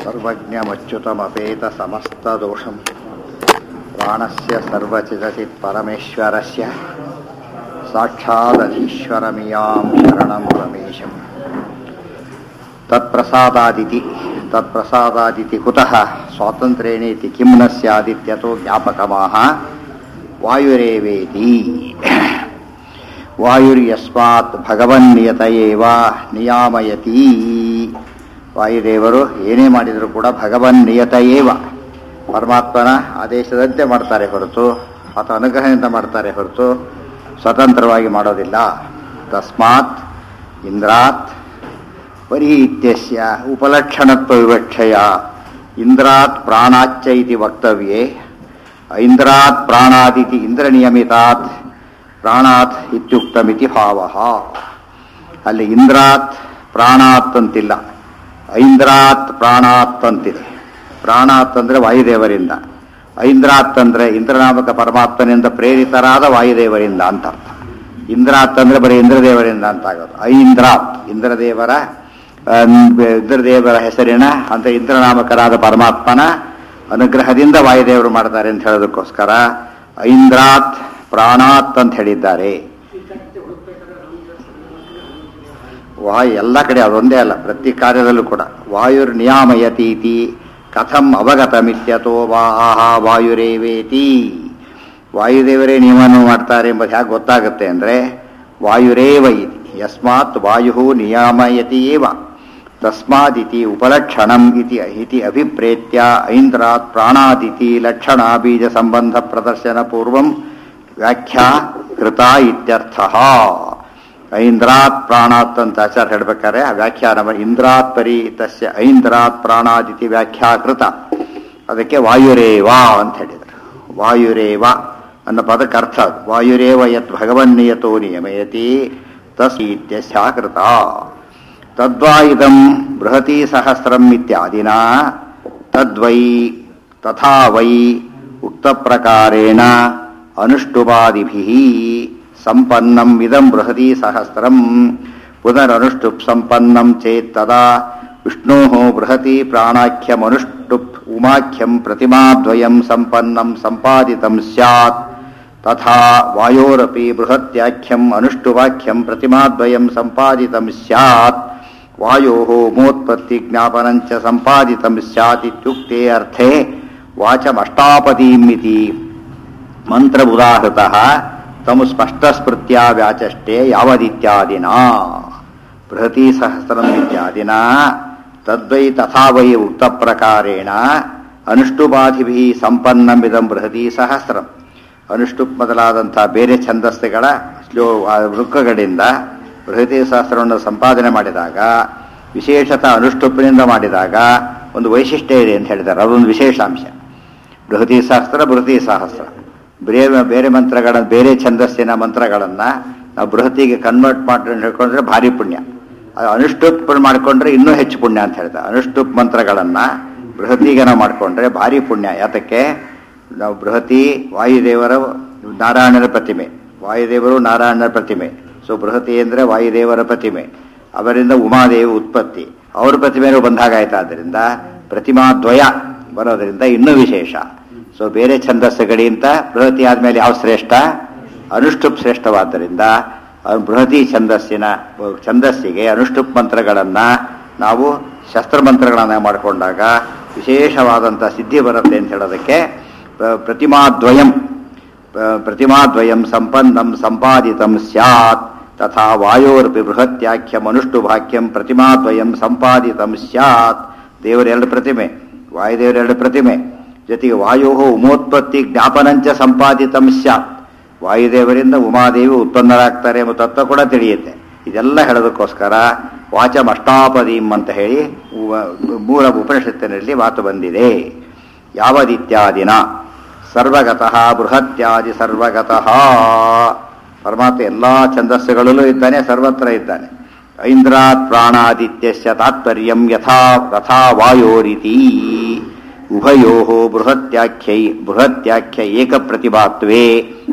सर्वज्ञमच्युतमपेतसमस्तदोषं प्राणस्य सर्वचिदचित् परमेश्वरस्य साक्षादधीश्वरमियां शरणं रमेशम् तत्प्रसादादिति तत्प्रसादादिति कुतः स्वातन्त्र्येणेति किं न स्यादित्यतो ज्ञापकमाः वायुरेवेति ವಾಯುರ್ಯಸ್ಮಾತ್ ಭಗವನ್ನಿಯತ ಏವ ನಿಯಾಮಯತಿ ವಾಯುದೇವರು ಏನೇ ಮಾಡಿದರೂ ಕೂಡ ಭಗವನ್ನಿಯತ ಏವ ಪರಮಾತ್ಮನ ಆದೇಶದಂತೆ ಮಾಡ್ತಾರೆ ಹೊರತು ಅಥವಾ ಅನುಗ್ರಹದಿಂದ ಮಾಡ್ತಾರೆ ಹೊರತು ಸ್ವತಂತ್ರವಾಗಿ ಮಾಡೋದಿಲ್ಲ ತಸ್ಮಾತ್ ಇಂದ್ರಾತ್ ಪರಿ ಇತ್ಯಸ್ಯ ಉಪಲಕ್ಷಣತ್ವ ವಿವಕ್ಷಯ ಇಂದ್ರಾತ್ ಪ್ರಾಣಾಚ್ಚ ಇತಿ ವಕ್ತವ್ಯೇ ಐಂದ್ರಾತ್ ಪ್ರಾಣಾದಿತಿ ಇಂದ್ರನಿಯಮಿತಾತ್ ಪ್ರಾಣಾತ್ ಇತ್ಯುಕ್ತಮಿತಿ ಭಾವ ಅಲ್ಲಿ ಇಂದ್ರಾತ್ ಪ್ರಾಣಾತ್ ಅಂತಿಲ್ಲ ಐಂದ್ರಾತ್ ಪ್ರಾಣಾತ್ ಅಂತಿದೆ ಪ್ರಾಣಾತ್ ಅಂದ್ರೆ ವಾಯುದೇವರಿಂದ ಐಂದ್ರಾತ್ ಅಂದ್ರೆ ಇಂದ್ರನಾಮಕ ಪರಮಾತ್ಮನಿಂದ ಪ್ರೇರಿತರಾದ ವಾಯುದೇವರಿಂದ ಅಂತ ಅರ್ಥ ಇಂದ್ರಾತ್ ಅಂದ್ರೆ ಬರೀ ಇಂದ್ರದೇವರಿಂದ ಅಂತ ಆಗೋದು ಐಂದ್ರಾತ್ ಇಂದ್ರದೇವರ ಇಂದ್ರದೇವರ ಹೆಸರಿನ ಅಂತ ಇಂದ್ರನಾಮಕರಾದ ಪರಮಾತ್ಮನ ಅನುಗ್ರಹದಿಂದ ವಾಯುದೇವರು ಮಾಡ್ತಾರೆ ಅಂತ ಹೇಳೋದಕ್ಕೋಸ್ಕರ ಐಂದ್ರಾತ್ ಪ್ರಾಣಾತ್ ಅಂತ ಹೇಳಿದ್ದಾರೆ ವಾಯು ಎಲ್ಲ ಕಡೆ ಅದೊಂದೇ ಅಲ್ಲ ಪ್ರತಿ ಕಾರ್ಯದಲ್ಲೂ ಕೂಡ ವಾಯುರ್ ನಿಯಾಮಯತೀತಿ ಕಥಂ ಅವಗತಮಿತ್ಯತೋ ವಾಹ ವಾಯುರೇವೇತಿ ವಾಯುದೇವರೇ ನಿಯಮನ ಮಾಡ್ತಾರೆ ಎಂಬುದು ಹೇಗೆ ಗೊತ್ತಾಗುತ್ತೆ ಅಂದರೆ ವಾಯುರೇವ ಇತಿ ಯಸ್ಮಾತ್ ವಾಯು ನಿಯಾಮಯತಿ ಏವ ತಸ್ಮಾದಿತಿ ಉಪಲಕ್ಷಣಂ ಇತಿ ಇತಿ ಅಭಿಪ್ರೇತ್ಯ ಐಂದ್ರಾತ್ ಪ್ರಾಣಾದಿತಿ ಲಕ್ಷಣ ಬೀಜ ಸಂಬಂಧ ಪ್ರದರ್ಶನ ಪೂರ್ವಂ ವ್ಯಾಖ್ಯಾ ಕೃತ ಇತ್ಯರ್ಥ ಐಂದ್ರಾತ್ ಪ್ರಾಣಾತ್ ಅಂತ ಆಚಾರ ಹೇಳ್ಬೇಕಾದ್ರೆ ಆ ವ್ಯಾಖ್ಯಾನ ಇಂದ್ರಾತ್ ಪರಿ ತಸ್ಯ ಐಂದ್ರಾತ್ ಪ್ರಾಣಾದಿತಿ ವ್ಯಾಖ್ಯಾ ಕೃತ ಅದಕ್ಕೆ ವಾಯುರೇವ ಅಂತ ಹೇಳಿದರು ವಾಯುರೇವ ಅನ್ನೋ ಪದಕ್ಕೆ ಅರ್ಥ ವಾಯುರೇವ ಯತ್ ಭಗವನ್ನಿಯತೋ ನಿಯಮಯತಿ ತಸ್ ಇತ್ಯಸ್ಯ ಕೃತ ತದ್ವಾ ಇದಂ ಬೃಹತಿ ಸಹಸ್ರಂ ಇತ್ಯಾದಿನ ತದ್ವೈ ತಥಾ ವೈ ಉಕ್ತ ಪ್ರಕಾರೇಣ ಅನುಷ್ಟುಪಾದಿಭಿಃ ಸಂಪನ್ನಂ ಇದಂ ಬೃಹತಿ ಸಹಸ್ರಂ ಪುನರನುಷ್ಟುಪ್ ಸಂಪನ್ನಂ ಚೇತ್ ತದಾ ವಿಷ್ಣೋಃ ಬೃಹತಿ ಪ್ರಾಣಾಖ್ಯಮನುಷ್ಟುಪ್ ಉಮಾಖ್ಯಂ ಪ್ರತಿಮಾದ್ವಯಂ ಸಂಪನ್ನಂ ಸಂಪಾದಿತಂ ಸ್ಯಾತ್ ತಥಾ ವಾಯೋರಪಿ ಬೃಹತ್ಯಾಖ್ಯಂ ಅನುಷ್ಟುವಾಖ್ಯಂ ಪ್ರತಿಮಾದ್ವಯಂ ಸಂಪಾದಿತಂ ಸ್ಯಾತ್ ವಾಯೋಃ ಮೋತ್ಪತ್ತಿ ಜ್ಞಾಪನಂಚ ಸಂಪಾದಿತಂ ಸ್ಯಾತ್ ಇತ್ಯುಕ್ತೆ ಅರ್ಥೇ ವಾಚಮಷ್ಟಾಪದೀಮಿತಿ ಮಂತ್ರ ಉದಾಹೃತಃ ತಮು ಸ್ಪಷ್ಟಸ್ಮೃತ್ಯ ವ್ಯಾಚಷ್ಟೇ ಯಾವದಿತ್ಯಾದಿನ ಬೃಹತಿ ಸಹಸ್ರಂ ಇತ್ಯಾದಿನ ತದ್ವೈ ತಥಾ ವೈ ಉಕ್ತ ಪ್ರಕಾರೇಣ ಅನುಷ್ಟುಪಾಧಿಭಿ ಸಂಪನ್ನಮಿದಂ ಬೃಹತಿ ಸಹಸ್ರಂ ಅನುಷ್ಟುಪ್ ಮೊದಲಾದಂಥ ಬೇರೆ ಛಂದಸ್ಸುಗಳ ಶ್ಲೋ ವೃಕ್ಕಗಳಿಂದ ಬೃಹತಿ ಸಹಸ್ರವನ್ನು ಸಂಪಾದನೆ ಮಾಡಿದಾಗ ವಿಶೇಷತ ಅನುಷ್ಟುಪ್ಪಿನಿಂದ ಮಾಡಿದಾಗ ಒಂದು ವೈಶಿಷ್ಟ್ಯ ಇದೆ ಅಂತ ಹೇಳಿದ್ದಾರೆ ಅದೊಂದು ವಿಶೇಷಾಂಶ ಬೃಹತಿ ಸಹಸ್ರ ಬೃಹತಿ ಸಹಸ್ರ ಬೇರೆ ಬೇರೆ ಮಂತ್ರಗಳನ್ನು ಬೇರೆ ಛಂದಸ್ಸಿನ ಮಂತ್ರಗಳನ್ನು ನಾವು ಬೃಹತಿಗೆ ಕನ್ವರ್ಟ್ ಮಾಡಿ ಹೇಳ್ಕೊಂಡ್ರೆ ಭಾರಿ ಪುಣ್ಯ ಅದು ಅನುಷ್ಟುಪ್ ಮಾಡಿಕೊಂಡ್ರೆ ಇನ್ನೂ ಹೆಚ್ಚು ಪುಣ್ಯ ಅಂತ ಹೇಳ್ತಾರೆ ಅನುಷ್ಟುಪ್ ಮಂತ್ರಗಳನ್ನು ಬೃಹತಿಗೆ ನಾವು ಮಾಡಿಕೊಂಡ್ರೆ ಭಾರಿ ಪುಣ್ಯ ಯಾತಕ್ಕೆ ನಾವು ಬೃಹತಿ ವಾಯುದೇವರ ನಾರಾಯಣನ ಪ್ರತಿಮೆ ವಾಯುದೇವರು ನಾರಾಯಣನ ಪ್ರತಿಮೆ ಸೊ ಬೃಹತಿ ಅಂದರೆ ವಾಯುದೇವರ ಪ್ರತಿಮೆ ಅವರಿಂದ ಉಮಾದೇವಿ ಉತ್ಪತ್ತಿ ಅವ್ರ ಪ್ರತಿಮೆನೂ ಬಂದಾಗಾಯ್ತು ಆದ್ದರಿಂದ ಪ್ರತಿಮಾದ್ವಯ ಬರೋದರಿಂದ ಇನ್ನೂ ವಿಶೇಷ ಸೊ ಬೇರೆ ಛಂದಸ್ಸುಗಳಿಗಿಂತ ಬೃಹತಿ ಆದಮೇಲೆ ಯಾವ ಶ್ರೇಷ್ಠ ಅನುಷ್ಟುಪ್ ಶ್ರೇಷ್ಠವಾದ್ದರಿಂದ ಬೃಹತಿ ಛಂದಸ್ಸಿನ ಛಂದಸ್ಸಿಗೆ ಅನುಷ್ಟುಪ್ ಮಂತ್ರಗಳನ್ನು ನಾವು ಶಸ್ತ್ರಮಂತ್ರಗಳನ್ನು ಮಾಡಿಕೊಂಡಾಗ ವಿಶೇಷವಾದಂಥ ಸಿದ್ಧಿ ಬರುತ್ತೆ ಅಂತ ಹೇಳೋದಕ್ಕೆ ಪ್ರತಿಮಾದ್ವಯಂ ಪ್ರತಿಮಾದ್ವಯಂ ಸಂಪನ್ನಂ ಸಂಪಾದಿತಂ ಸ್ಯಾತ್ ತಥಾ ವಾಯೋರ್ಪಿ ಬೃಹತ್ಯಾಖ್ಯಂ ಅನುಷ್ಟುಭಾಖ್ಯಂ ಪ್ರತಿಮಾದ್ವಯಂ ಸಂಪಾದಿತಂ ಸ್ಯಾತ್ ದೇವರೆರಡು ಪ್ರತಿಮೆ ವಾಯುದೇವರೆರಡು ಪ್ರತಿಮೆ ಜೊತೆಗೆ ವಾಯೋ ಉಮೋತ್ಪತ್ತಿ ಜ್ಞಾಪನಂಚ ಸಂಪಾದಿತಂ ಸ್ಯಾತ್ ವಾಯುದೇವರಿಂದ ಉಮಾದೇವಿ ಉತ್ಪನ್ನರಾಗ್ತಾರೆ ಎಂಬ ತತ್ವ ಕೂಡ ತಿಳಿಯುತ್ತೆ ಇದೆಲ್ಲ ಹೇಳೋದಕ್ಕೋಸ್ಕರ ವಾಚಂ ಅಷ್ಟಾಪದೀಂ ಅಂತ ಹೇಳಿ ಮೂಲ ಉಪನಿಷತ್ತಿನಲ್ಲಿ ಮಾತು ಬಂದಿದೆ ಯಾವದಿತ್ಯಾದಿನ ಸರ್ವಗತಃ ಬೃಹತ್ಯಾದಿ ಸರ್ವಗತಃ ಪರಮಾತ್ಮ ಎಲ್ಲ ಛಂದಸ್ಸುಗಳಲ್ಲೂ ಇದ್ದಾನೆ ಸರ್ವತ್ರ ಇದ್ದಾನೆ ಐಂದ್ರಾತ್ ಪ್ರಾಣಾದಿತ್ಯಸ್ಯ ತಾತ್ಪರ್ಯಂ ಯಥಾ ತಥಾ ವಾಯೋರಿತಿ ಉಭಯೋ ಬೃಹತ್ಯಾಖ್ಯೈ ಬೃಹತ್ಯಾಖ್ಯ ಏಕಪ್ರತಿಭಾತ್ವೇ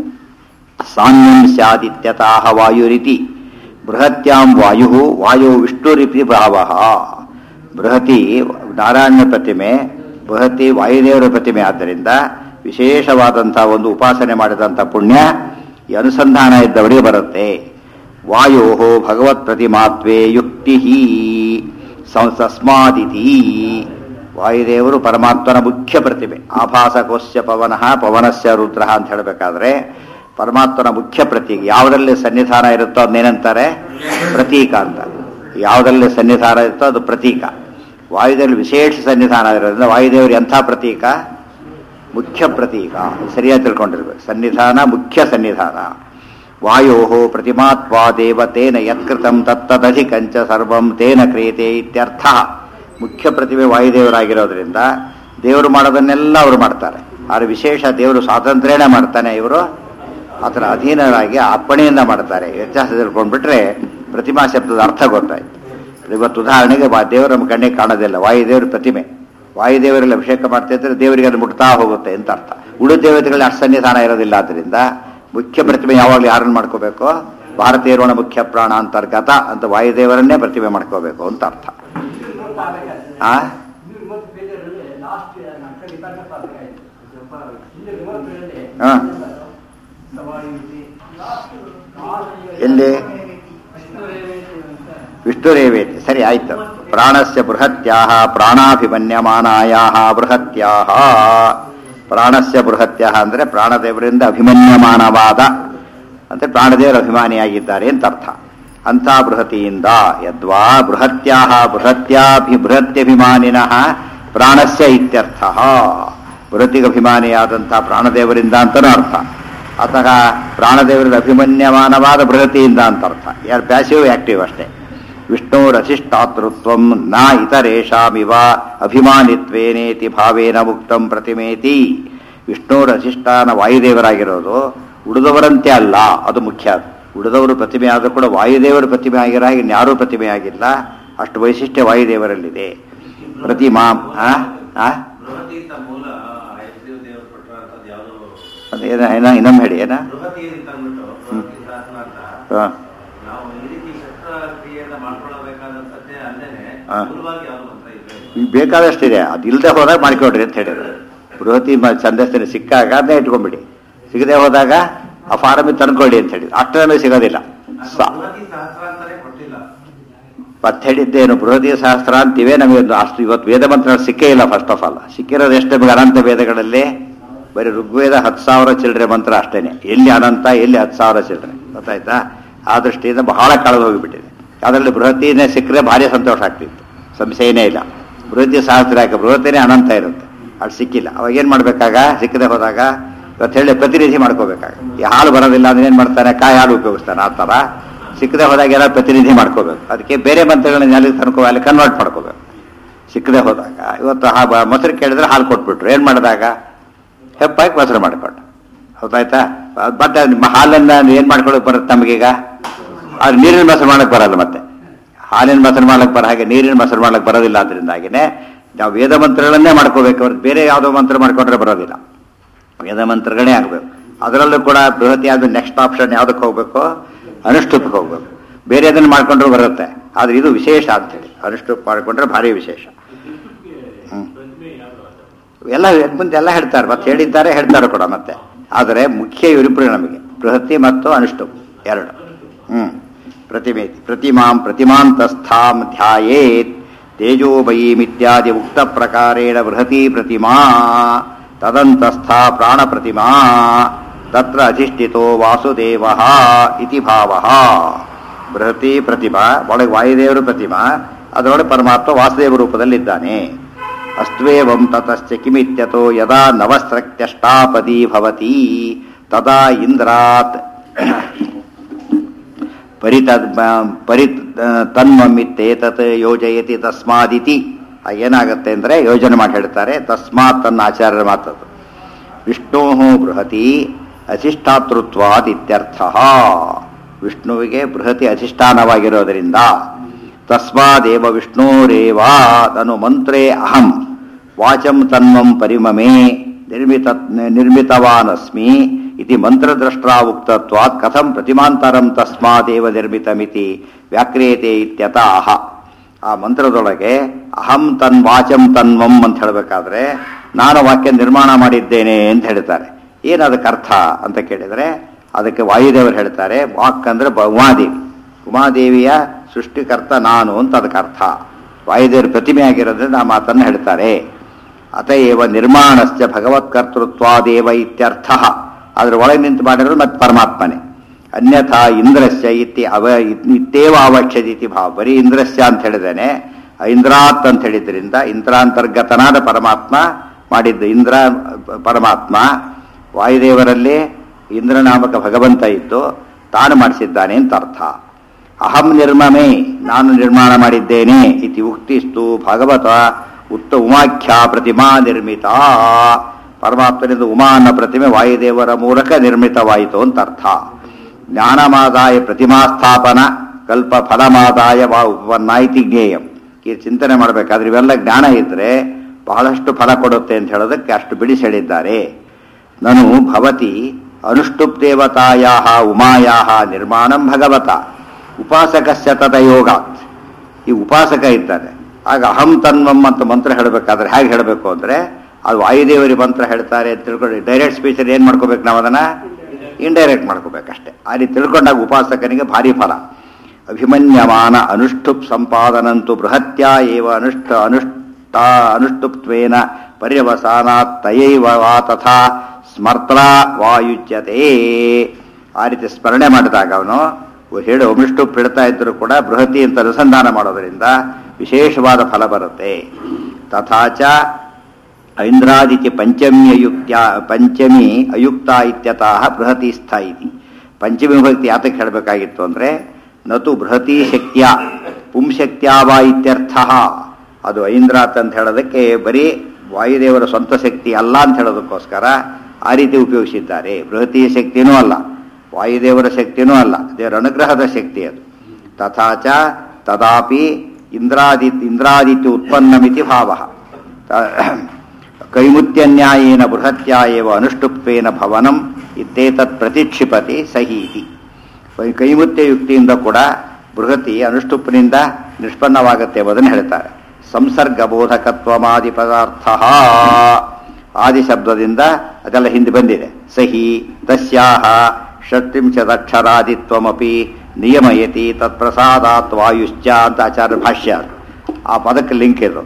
ಸಾಮ್ಯಂ ಸ್ಯಾದಿತ್ಯತಃ ವಾಯುರಿತಿ ಬೃಹತ್ಯಾಂ ವಾಯು ವಾಯೋ ವಿಷ್ಣುರಿತಿ ಭಾವ ಬೃಹತಿ ನಾರಾಯಣ ಪ್ರತಿಮೆ ಬೃಹತಿ ವಾಯುದೇವರ ಪ್ರತಿಮೆ ಆದ್ದರಿಂದ ವಿಶೇಷವಾದಂತಹ ಒಂದು ಉಪಾಸನೆ ಮಾಡಿದಂಥ ಪುಣ್ಯ ಈ ಅನುಸಂಧಾನ ಇದ್ದವರಿಗೆ ಬರುತ್ತೆ ವಾಯೋ ಭಗವತ್ ಪ್ರತಿಮಾತ್ವೇ ಯುಕ್ತಿ ತಸ್ಮಾದಿತಿ ವಾಯುದೇವರು ಪರಮಾತ್ಮನ ಮುಖ್ಯ ಪ್ರತಿಮೆ ಆಭಾಸಕೋಶ್ಯ ಪವನಃ ಪವನಸ್ಯ ರುದ್ರ ಅಂತ ಹೇಳಬೇಕಾದ್ರೆ ಪರಮಾತ್ಮನ ಮುಖ್ಯ ಪ್ರತೀಕ ಯಾವುದರಲ್ಲಿ ಸನ್ನಿಧಾನ ಇರುತ್ತೋ ಅದನ್ನೇನಂತಾರೆ ಪ್ರತೀಕ ಅಂತ ಯಾವುದರಲ್ಲಿ ಸನ್ನಿಧಾನ ಇರುತ್ತೋ ಅದು ಪ್ರತೀಕ ವಾಯುದಲ್ಲಿ ವಿಶೇಷ ಸನ್ನಿಧಾನ ಇರೋದ್ರಿಂದ ವಾಯುದೇವರು ಎಂಥ ಪ್ರತೀಕ ಮುಖ್ಯ ಪ್ರತೀಕ ಸರಿಯಾಗಿ ತಿಳ್ಕೊಂಡಿರ್ಬೇಕು ಸನ್ನಿಧಾನ ಮುಖ್ಯ ಸನ್ನಿಧಾನ ವಾಯೋ ಪ್ರತಿಮಾತ್ವಾದೇವ ತೇನ ಯತ್ಕೃತಂ ತತ್ತದಧಿಕಂಚ ಸರ್ವಂ ತೇನ ಕ್ರಿಯತೆ ಇತ್ಯರ್ಥ ಮುಖ್ಯ ಪ್ರತಿಮೆ ವಾಯುದೇವರಾಗಿರೋದ್ರಿಂದ ದೇವರು ಮಾಡೋದನ್ನೆಲ್ಲ ಅವರು ಮಾಡ್ತಾರೆ ಆದ್ರೆ ವಿಶೇಷ ದೇವರು ಸ್ವಾತಂತ್ರ್ಯನೇ ಮಾಡ್ತಾನೆ ಇವರು ಆತರ ಅಧೀನರಾಗಿ ಅಪ್ಪಣೆಯಿಂದ ಮಾಡ್ತಾರೆ ವ್ಯತ್ಯಾಸ ತಿಳ್ಕೊಂಡ್ಬಿಟ್ರೆ ಪ್ರತಿಮಾ ಶಬ್ದದ ಅರ್ಥ ಗೊತ್ತಾಯ್ತು ಇವತ್ತು ಉದಾಹರಣೆಗೆ ವಾ- ದೇವರು ನಮ್ಮ ಕಣ್ಣಿಗೆ ಕಾಣೋದಿಲ್ಲ ವಾಯುದೇವರ ಪ್ರತಿಮೆ ವಾಯುದೇವರಲ್ಲಿ ಅಭಿಷೇಕ ಮಾಡ್ತಾ ಇದ್ರೆ ದೇವರಿಗೆ ಅದು ಮುಟ್ತಾ ಹೋಗುತ್ತೆ ಅಂತ ಅರ್ಥ ಉಳಿದ ದೇವತೆಗಳಲ್ಲಿ ಅಷ್ಟು ಸನ್ನಿಧಾನ ಇರೋದಿಲ್ಲ ಆದ್ರಿಂದ ಮುಖ್ಯ ಪ್ರತಿಮೆ ಯಾವಾಗಲೂ ಯಾರನ್ನು ಮಾಡ್ಕೋಬೇಕು ಭಾರತೀಯರೋಣ ಮುಖ್ಯ ಪ್ರಾಣ ಅಂತರ್ಗತ ಅಂತ ವಾಯುದೇವರನ್ನೇ ಪ್ರತಿಮೆ ಮಾಡ್ಕೋಬೇಕು ಅಂತ ಅರ್ಥ ಆ ಹಾ. ಎಲ್ಲಿ ವಿಷ್ಣುರೇವೇತಿ ಸರಿ ಆಯ್ತು ಪ್ರಾಣಸ್ಯ ಬೃಹತ್ಯಾಹ ಪ್ರಾಣಾಭಿಮನ್ಯಮಾನಾಯಾಹ ಬೃಹತ್ಯಾಹ ಪ್ರಾಣಸ್ಯ ಬೃಹತ್ಯಾಹ ಅಂದ್ರೆ ಪ್ರಾಣದೇವರಿಂದ ಅಭಿಮನ್ಯಮಾನವಾದ ಅಂದ್ರೆ ಪ್ರಾಣದೇವರ ಅಭಿಮಾನಿಯಾಗಿದ್ದಾರೆ ಅಂತ ಅರ್ಥ ಅಂಥ ಬೃಹತಿಯಿಂದ ಯದ್ವಾ ಬೃಹತ್ಯಾಹ ಬೃಹತ್ಯಾಭಿ ಬೃಹತ್ಯಭಿಮಾನಿನಃ ಪ್ರಾಣಸ್ಯ ಇತ್ಯರ್ಥ ಬೃಹತಿಗಭಿಮಾನಿಯಾದಂಥ ಪ್ರಾಣದೇವರಿಂದ ಅಂತನೂ ಅರ್ಥ ಅಥವಾ ಪ್ರಾಣದೇವರದ ಅಭಿಮನ್ಯಮಾನವಾದ ಬೃಹತಿಯಿಂದ ಅಂತ ಅರ್ಥ ಯಾರು ಪ್ಯಾಸಿವ್ ಆಕ್ಟಿವ್ ಅಷ್ಟೇ ವಿಷ್ಣುರಧಿಷ್ಠಾತೃತ್ವ ನ ಇತರೇಷಾಮಿವ ಅಭಿಮಾನಿತ್ವೇನೇತಿ ಭಾವೇನ ಮುಕ್ತಂ ಪ್ರತಿಮೇತಿ ವಿಷ್ಣುರಧಿಷ್ಠಾನ ವಾಯುದೇವರಾಗಿರೋದು ಉಳಿದವರಂತೆ ಅಲ್ಲ ಅದು ಮುಖ್ಯ ಉಳಿದವರು ಪ್ರತಿಮೆ ಆದರೂ ಕೂಡ ವಾಯುದೇವರ ಪ್ರತಿಮೆ ಆಗಿರೋ ಹಾಗೆ ಇನ್ಯಾರೂ ಪ್ರತಿಮೆ ಆಗಿಲ್ಲ ಅಷ್ಟು ವೈಶಿಷ್ಟ್ಯ ವಾಯುದೇವರಲ್ಲಿದೆ ಪ್ರತಿಮಾ ಆ? ಆ? ಬೃಹತಿಯಿಂದ ಮೂಲ ಹಯಗ್ರೀವ ದೇವರು ಕೊಟ್ಟಿರುವಂಥದ್ದು ಯಾವುದು ಅದೇನ ಏನ ಇನ್ನೊಮ್ಮೆ ಹೇಳಿ ಏನ ಬೃಹತಿ ಅಂತ ಅಂದ್ಬಿಟ್ಟು ಬೃಹತಿ ಶಾಸನ ಅಂತ ಹಾ. ನಾವು ಈ ರೀತಿ ಶಸ್ತ್ರಕ್ರಿಯೆಯನ್ನ ಮಾಡ್ಕೊಳ್ಳಬೇಕಾದಂಥದ್ದೇ ಅಲ್ಲೇನೆ ಹಾ. ಮೂಲವಾಗಿ ಯಾವುದು ಮಂತ್ರ ಇದೆ ಈಗ ಬೇಕಾದಷ್ಟಿದೆ ಅದು ಇಲ್ಲದೆ ಹೋದಾಗ ಮಾಡ್ಕೊಡ್ರಿ ಅಂತ ಹೇಳಿದ್ರು ಬೃಹತಿ ಮ ಛಂದಸ್ಸಿನ ಸಿಕ್ಕಾಗ ಅದನ್ನೇ ಇಟ್ಕೊಂಡ್ಬಿಡಿ ಸಿಗದೆ ಹೋದಾಗ ಆ ಫಾರಮಿ ತಂದ್ಕೊಳ್ಳಿ ಅಂತ ಹೇಳಿ ಅಷ್ಟೇ ನಮಗೆ ಸಿಗೋದಿಲ್ಲ ಸ- ಬೃಹತಿ ಸಹಸ್ರ ಅಂತಾನೆ ಕೊಟ್ಟಿಲ್ಲ ಮತ್ತೆ ಹೇಳಿದ್ದೇನು ಬೃಹತಿ ಸಹಸ್ರ ಅಂತಿವೆ ನಮಗೆ ಒಂದು ಅಷ್ಟು ಇವತ್ತು ವೇದ ಮಂತ್ರ ಸಿಕ್ಕೇ ಇಲ್ಲ ಫಸ್ಟ್ ಆಫ್ ಆಲ್ ಸಿಕ್ಕಿರೋದು ಎಷ್ಟು ನಮಗೆ ಅನಂತ ವೇದಗಳಲ್ಲಿ ಬರೀ ಋಗ್ವೇದ ಹತ್ತು ಸಾವಿರ ಚಿಲ್ಲರೆ ಮಂತ್ರ ಅಷ್ಟೇನೆ ಎಲ್ಲಿ ಅನಂತ ಎಲ್ಲಿ ಹತ್ತು ಸಾವಿರ ಚಿಲ್ಲರೆ ಗೊತ್ತಾಯ್ತಾ ಆ ದೃಷ್ಟಿಯಿಂದ ಬಹಳ ಕಳೆದು ಹೋಗಿಬಿಟ್ಟಿದೆ ಅದರಲ್ಲಿ ಬೃಹತಿನೇ ಸಿಕ್ಕರೆ ಭಾರಿ ಸಂತೋಷ ಆಗ್ತಿತ್ತು ಸಂಶಯನೇ ಇಲ್ಲ ಬೃಹತಿ ಸಹಸ್ರ ಯಾಕೆ ಬೃಹತಿನೇ ಅನಂತ ಇರುತ್ತೆ ಅದು ಸಿಕ್ಕಿಲ್ಲ ಅವಾಗ ಏನು ಮಾಡಬೇಕಾಗ ಸಿಕ್ಕದೆ ಹೋದಾಗ ಇವತ್ತು ಹೇಳಿ ಪ್ರತಿನಿಧಿ ಮಾಡ್ಕೋಬೇಕಾಗ ಈ ಹಾಲು ಬರೋದಿಲ್ಲ ಅಂದ್ರೆ ಏನು ಮಾಡ್ತಾನೆ ಕಾಯಿ ಹಾಲು ಉಪಯೋಗಿಸ್ತಾನೆ ಆ ಥರ ಸಿಕ್ಕದೆ ಹೋದಾಗ ಎಲ್ಲ ಪ್ರತಿನಿಧಿ ಮಾಡ್ಕೋಬೇಕು ಅದಕ್ಕೆ ಬೇರೆ ಮಂತ್ರಗಳನ್ನ ಎಲ್ಲಿಗೆ ತನ್ಕೋ ಅಲ್ಲಿ ಕನ್ವರ್ಟ್ ಮಾಡ್ಕೋಬೇಕು ಸಿಕ್ಕದೆ ಹೋದಾಗ ಇವತ್ತು ಹಾ ಬ- ಮೊಸರು ಕೇಳಿದ್ರೆ ಹಾಲು ಕೊಟ್ಬಿಟ್ರು ಏನು ಮಾಡಿದಾಗ ಹೆಪ್ಪಾಗಿ ಮೊಸರು ಮಾಡಿಕೊಂಡು ಹೌದಾಯ್ತಾ ಅದ್ ಮತ್ತೆ ನಿಮ್ಮ ಹಾಲನ್ನ ಏನು ಮಾಡ್ಕೊಳಕ್ ಬರುತ್ತೆ ನಮಗೀಗ ಅದು ನೀರಿನ ಮೊಸರು ಮಾಡಕ್ ಬರಲ್ಲ ಮತ್ತೆ ಹಾಲಿನ ಮೊಸರು ಮಾಡಕ್ ಬರ ಹಾಗೆ ನೀರಿನ ಮೊಸರು ಮಾಡಕ್ ಬರೋದಿಲ್ಲ ಅದರಿಂದಾಗಿನೇ ನಾವು ವೇದ ಮಂತ್ರಗಳನ್ನೇ ಮಾಡ್ಕೋಬೇಕು ಹೊರತು ಬೇರೆ ಯಾವುದೋ ಮಂತ್ರ ಮಾಡ್ಕೊಂಡ್ರೆ ಬರೋದಿಲ್ಲ ವೇದ ಮಂತ್ರಗಳೇ ಆಗಬೇಕು ಅದರಲ್ಲೂ ಕೂಡ ಬೃಹತಿ ಆದ ನೆಕ್ಸ್ಟ್ ಆಪ್ಷನ್ ಯಾವುದಕ್ಕೆ ಹೋಗ್ಬೇಕು ಅನುಷ್ಠುಪ್ಗೆ ಹೋಗ್ಬೇಕು ಬೇರೆ ಅದನ್ನು ಮಾಡ್ಕೊಂಡ್ರು ಬರುತ್ತೆ ಆದ್ರೆ ಇದು ವಿಶೇಷ ಅಂತೇಳಿ ಅನುಷ್ಠುಪ್ ಮಾಡ್ಕೊಂಡ್ರೆ ಭಾರಿ ವಿಶೇಷ ಹ್ಮ್. ಎಲ್ಲ ಮುಂದೆ ಎಲ್ಲ ಹೇಳ್ತಾರೆ ಮತ್ತೆ ಹೇಳಿದ್ದಾರೆ ಹೇಳ್ತಾರೆ ಕೂಡ ಮತ್ತೆ ಆದರೆ ಮುಖ್ಯ ಇವರಿಬ್ಬರು ನಮಗೆ ಬೃಹತಿ ಮತ್ತು ಅನುಷ್ಠುಪ್ ಎರಡು ಹ್ಮ್ ಪ್ರತಿಮೆ ಪ್ರತಿಮಾಂ ಪ್ರತಿಮಾಂತಸ್ಥಾಂ ಧ್ಯಾಯೇತ್ ತೇಜೋಮಯೀಮಿತ್ಯಾದಿ ಉಕ್ತ ಪ್ರಕಾರೇಣ ಬೃಹತಿ ಪ್ರತಿಮಾ ತದಂತಸ್ಥ ಪ್ರಾಣ ಪ್ರತಿಮಾ ತತ್ರ ಅಧಿಷ್ಠಿತೋ ವಾಸುದೇವ ಇತಿ ಭಾವ ಬೃಹತಿ ಪ್ರತಿಮಾ ಒಳಗೆ ವಾಯುದೇವರ ಪ್ರತಿಮಾ ಅದರೊಳಗೆ ಪರಮಾತ್ಮ ವಾಸುದೇವ ರೂಪದಲ್ಲಿದ್ದಾನೆ ಅಸ್ತ್ವೇವಂ ತತಶ್ಚ ಕಿಮಿತ್ಯತೋ ಯದಾ ನವಸ್ರಕ್ತ್ಯಷ್ಟಾಪದಿ ಭವತಿ ತದಾ ಇಂದ್ರಾತ್ ಪರಿತ ಪರಿ ತನ್ಮಮಿತ್ತೇತತ್ ಯೋಜಯತಿ ತಸ್ಮಾದಿತಿ ಆಗ ಏನಾಗುತ್ತೆ ಅಂದರೆ ಯೋಜನೆ ಮಾಡಿ ಹೇಳ್ತಾರೆ ತಸ್ಮಾತ್ ತನ್ನ ಆಚಾರ್ಯರ ಮಾತದು ವಿಷ್ಣೋ ಬೃಹತಿ ಅಧಿಷ್ಠಾತೃತ್ವಾತ್ ಇತ್ಯರ್ಥ ವಿಷ್ಣುವಿಗೆ ಬೃಹತಿ ಅಧಿಷ್ಠಾನವಾಗಿರೋದರಿಂದ ತಸ್ಮಾದೇವ ವಿಷ್ಣೋರೇವ ತನು ಮಂತ್ರೇ ಅಹಂ ವಾಚಂ ತನ್ಮಂ ಪರಿಮಮೇ ನಿರ್ಮಿತ ನಿರ್ಮಿತವಾನಸ್ಮಿ ಇತಿ ಮಂತ್ರದ್ರಷ್ಟ್ರಾ ಉಕ್ತತ್ವಾತ್ ಕಥಂ ಪ್ರತಿಮಾಂತರಂ ತಸ್ಮಾದೇವ ನಿರ್ಮಿತಮಿತಿ ವ್ಯಾಕ್ರಿಯತೆ ಇತ್ಯತಃ ಆ ಮಂತ್ರದೊಳಗೆ ಅಹಂ ತನ್ ವಾಚಂ ತನ್ವಂ ಅಂತ ಹೇಳಬೇಕಾದ್ರೆ ನಾನು ವಾಕ್ಯ ನಿರ್ಮಾಣ ಮಾಡಿದ್ದೇನೆ ಅಂತ ಹೇಳ್ತಾರೆ ಏನು ಅದಕ್ಕೆ ಅರ್ಥ ಅಂತ ಕೇಳಿದರೆ ಅದಕ್ಕೆ ವಾಯುದೇವರು ಹೇಳ್ತಾರೆ ವಾಕ್ ಅಂದ್ರೆ ಬ- ಉಮಾದೇವಿ ಉಮಾದೇವಿಯ ಸೃಷ್ಟಿಕರ್ತ ನಾನು ಅಂತ ಅದಕ್ಕೆ ಅರ್ಥ ವಾಯುದೇವರ ಪ್ರತಿಮೆ ಆಗಿರೋದ್ರಿಂದ ಆ ಮಾತನ್ನು ಹೇಳ್ತಾರೆ ಅತಏವ ನಿರ್ಮಾಣಸ್ಯ ಭಗವತ್ಕರ್ತೃತ್ವಾದೇವ ಇತ್ಯರ್ಥ ಅದ್ರ ಒಳಗೆ ನಿಂತು ಮಾಡಿರೋದು ಮತ್ತೆ ಪರಮಾತ್ಮನೇ ಅನ್ಯಥಾ ಇಂದ್ರಸ್ಯ ಇತಿ ಅವ ಇತ್ತೇವ ಅವಕ್ಷದಿತಿ ಭಾವ ಬರೀ ಇಂದ್ರಸ್ಯ ಅಂತ ಹೇಳಿದೇನೆ ಇಂದ್ರಾತ್ ಅಂತ ಹೇಳಿದ್ರಿಂದ ಇಂದ್ರಾಂತರ್ಗತನಾದ ಪರಮಾತ್ಮ ಮಾಡಿದ್ದು ಇಂದ್ರ ಪರಮಾತ್ಮ ವಾಯುದೇವರಲ್ಲಿ ಇಂದ್ರನಾಮಕ ಭಗವಂತ ಇದ್ದು ತಾನು ಮಾಡಿಸಿದ್ದಾನೆ ಅಂತ ಅರ್ಥ ಅಹಂ ನಿರ್ಮಮೆ ನಾನು ನಿರ್ಮಾಣ ಮಾಡಿದ್ದೇನೆ ಇತಿ ಉಕ್ತಿಸ್ತು ಭಗವತ ಉತ್ತ ಉಮಾಖ್ಯ ಪ್ರತಿಮಾ ನಿರ್ಮಿತ ಪರಮಾತ್ಮನಿಂದ ಉಮಾ ಅನ್ನೋ ಪ್ರತಿಮೆ ವಾಯುದೇವರ ಮೂಲಕ ನಿರ್ಮಿತವಾಯಿತು ಅಂತ ಅರ್ಥ ಜ್ಞಾನಮಾದಾಯ ಪ್ರತಿಮಾ ಸ್ಥಾಪನ ಕಲ್ಪ ಫಲಮಾದಾಯ ವಾ ಉಪನ್ನಾಯಿತಿ ಜ್ಞೇಯಂ ಈ ಚಿಂತನೆ ಮಾಡಬೇಕಾದ್ರೆ ಇವೆಲ್ಲ ಜ್ಞಾನ ಇದ್ರೆ ಬಹಳಷ್ಟು ಫಲ ಕೊಡುತ್ತೆ ಅಂತ ಹೇಳೋದಕ್ಕೆ ಅಷ್ಟು ಬಿಡಿಸಿ ಹೇಳಿದ್ದಾರೆ ನನು ಭವತಿ ಅನುಷ್ಟುಪ್ ದೇವತಾಯಾ ಉಮಾಯಾ ನಿರ್ಮಾಣಂ ಭಗವತ ಉಪಾಸಕಸ್ಯ ತದಯೋಗಾತ್ ಈ ಉಪಾಸಕ ಇದ್ದಾನೆ ಆಗ ಅಹಂ ತನ್ವಂ ಅಂತ ಮಂತ್ರ ಹೇಳಬೇಕಾದ್ರೆ ಹೇಗೆ ಹೇಳಬೇಕು ಅಂದ್ರೆ ಅದು ವಾಯುದೇವರಿ ಮಂತ್ರ ಹೇಳ್ತಾರೆ ಅಂತ ತಿಳ್ಕೊಂಡು ಡೈರೆಕ್ಟ್ ಸ್ಪೀಚಲ್ಲಿ ಏನು ಮಾಡ್ಕೋಬೇಕು ನಾವು ಅದನ್ನ ಇಂಡೈರೆಕ್ಟ್ ಮಾಡ್ಕೋಬೇಕಷ್ಟೇ ಆ ರೀತಿ ತಿಳ್ಕೊಂಡಾಗ ಉಪಾಸಕನಿಗೆ ಭಾರಿ ಫಲ ಅಭಿಮನ್ಯಮಾನ ಅನುಷ್ಠುಪ್ ಸಂಪಾದನಂತು ಬೃಹತ್ಯ ಏವ ಅನುಷ್ಠ ಅನುಷ್ಠ ಅನುಷ್ಠುಪ್ತ್ವೇನ ಪರ್ಯವಸಾನಾತ್ ತಯೈವ ವಾ ತಥಾ ಸ್ಮರ್ತ್ರ ವಾಯುಜ್ಯತೆ ಆ ರೀತಿ ಸ್ಮರಣೆ ಮಾಡಿದಾಗ ಅವನು ಹೇಳು ಅನುಷ್ಠುಪ್ ಬಿಡ್ತಾ ಇದ್ದರೂ ಕೂಡ ಬೃಹತಿ ಅಂತ ಅನುಸಂಧಾನ ಮಾಡೋದರಿಂದ ವಿಶೇಷವಾದ ಫಲ ಬರುತ್ತೆ ತಥಾಚ ಐಂದ್ರಾದಿತ್ಯ ಪಂಚಮಿ ಅಯುಕ್ತ್ಯ ಪಂಚಮಿ ಅಯುಕ್ತ ಇತ್ಯತಃ ಬೃಹತಿ ಸ್ಥ ಇತಿ ಪಂಚಮಿ ವಿಭಕ್ತಿ ಯಾತಕ್ಕೆ ಹೇಳಬೇಕಾಗಿತ್ತು ಅಂದ್ರೆ ನತು ಬೃಹತಿ ಶಕ್ತಿಯ ಪುಂಶಕ್ತ್ಯಾವ ಇತ್ಯರ್ಥ ಅದು ಐಂದ್ರಾತ್ ಅಂತ ಹೇಳೋದಕ್ಕೆ ಬರೀ ವಾಯುದೇವರ ಸ್ವಂತ ಶಕ್ತಿ ಅಲ್ಲ ಅಂತ ಹೇಳೋದಕ್ಕೋಸ್ಕರ ಆ ರೀತಿ ಉಪಯೋಗಿಸಿದ್ದಾರೆ ಬೃಹತಿ ಶಕ್ತಿನೂ ಅಲ್ಲ ವಾಯುದೇವರ ಶಕ್ತಿನೂ ಅಲ್ಲ ದೇವರ ಅನುಗ್ರಹದ ಶಕ್ತಿ ಅದು ತಥಾಚ ತದಾಪಿ ಇಂದ್ರಾದಿ ಇಂದ್ರಾದಿತ್ಯ ಉತ್ಪನ್ನಮಿತಿ ಭಾವ ಕೈಮುತ್ಯನ್ಯಾಯೇನ ಬೃಹತ್ಯ ಏವ ಅನುಷ್ಠುಪ್ವೇನ ಭವನಂ ಇತ್ತೇತತ್ ಪ್ರತಿಕ್ಷಿಪತಿ ಸಹೀತಿ ಕೈಮುತ್ಯ ಯುಕ್ತಿಯಿಂದ ಕೂಡ ಬೃಹತಿ ಅನುಷ್ಠುಪ್ನಿಂದ ನಿಷ್ಪನ್ನವಾಗುತ್ತೆ ಎಂಬುದನ್ನು ಹೇಳ್ತಾರೆ ಸಂಸರ್ಗ ಬೋಧಕತ್ವಮಾದಿ ಪದಾರ್ಥ ಆದಿ ಶಬ್ದದಿಂದ ಅದೆಲ್ಲ ಹಿಂದೆ ಬಂದಿದೆ ಸಹಿ ತಸ್ಯಾಹ ಷಟ್ತ್ರಿಂಶದಕ್ಷರಾದಿತ್ವಮಪಿ ನಿಯಮಯತಿ ತತ್ಪ್ರಸಾದಾತ್ ವಾಯುಶ್ಚ ಅಂತ ಆಚಾರ್ಯ ಭಾಷ್ಯ ಆ ಪದಕ್ಕೆ ಲಿಂಕ್ ಇದು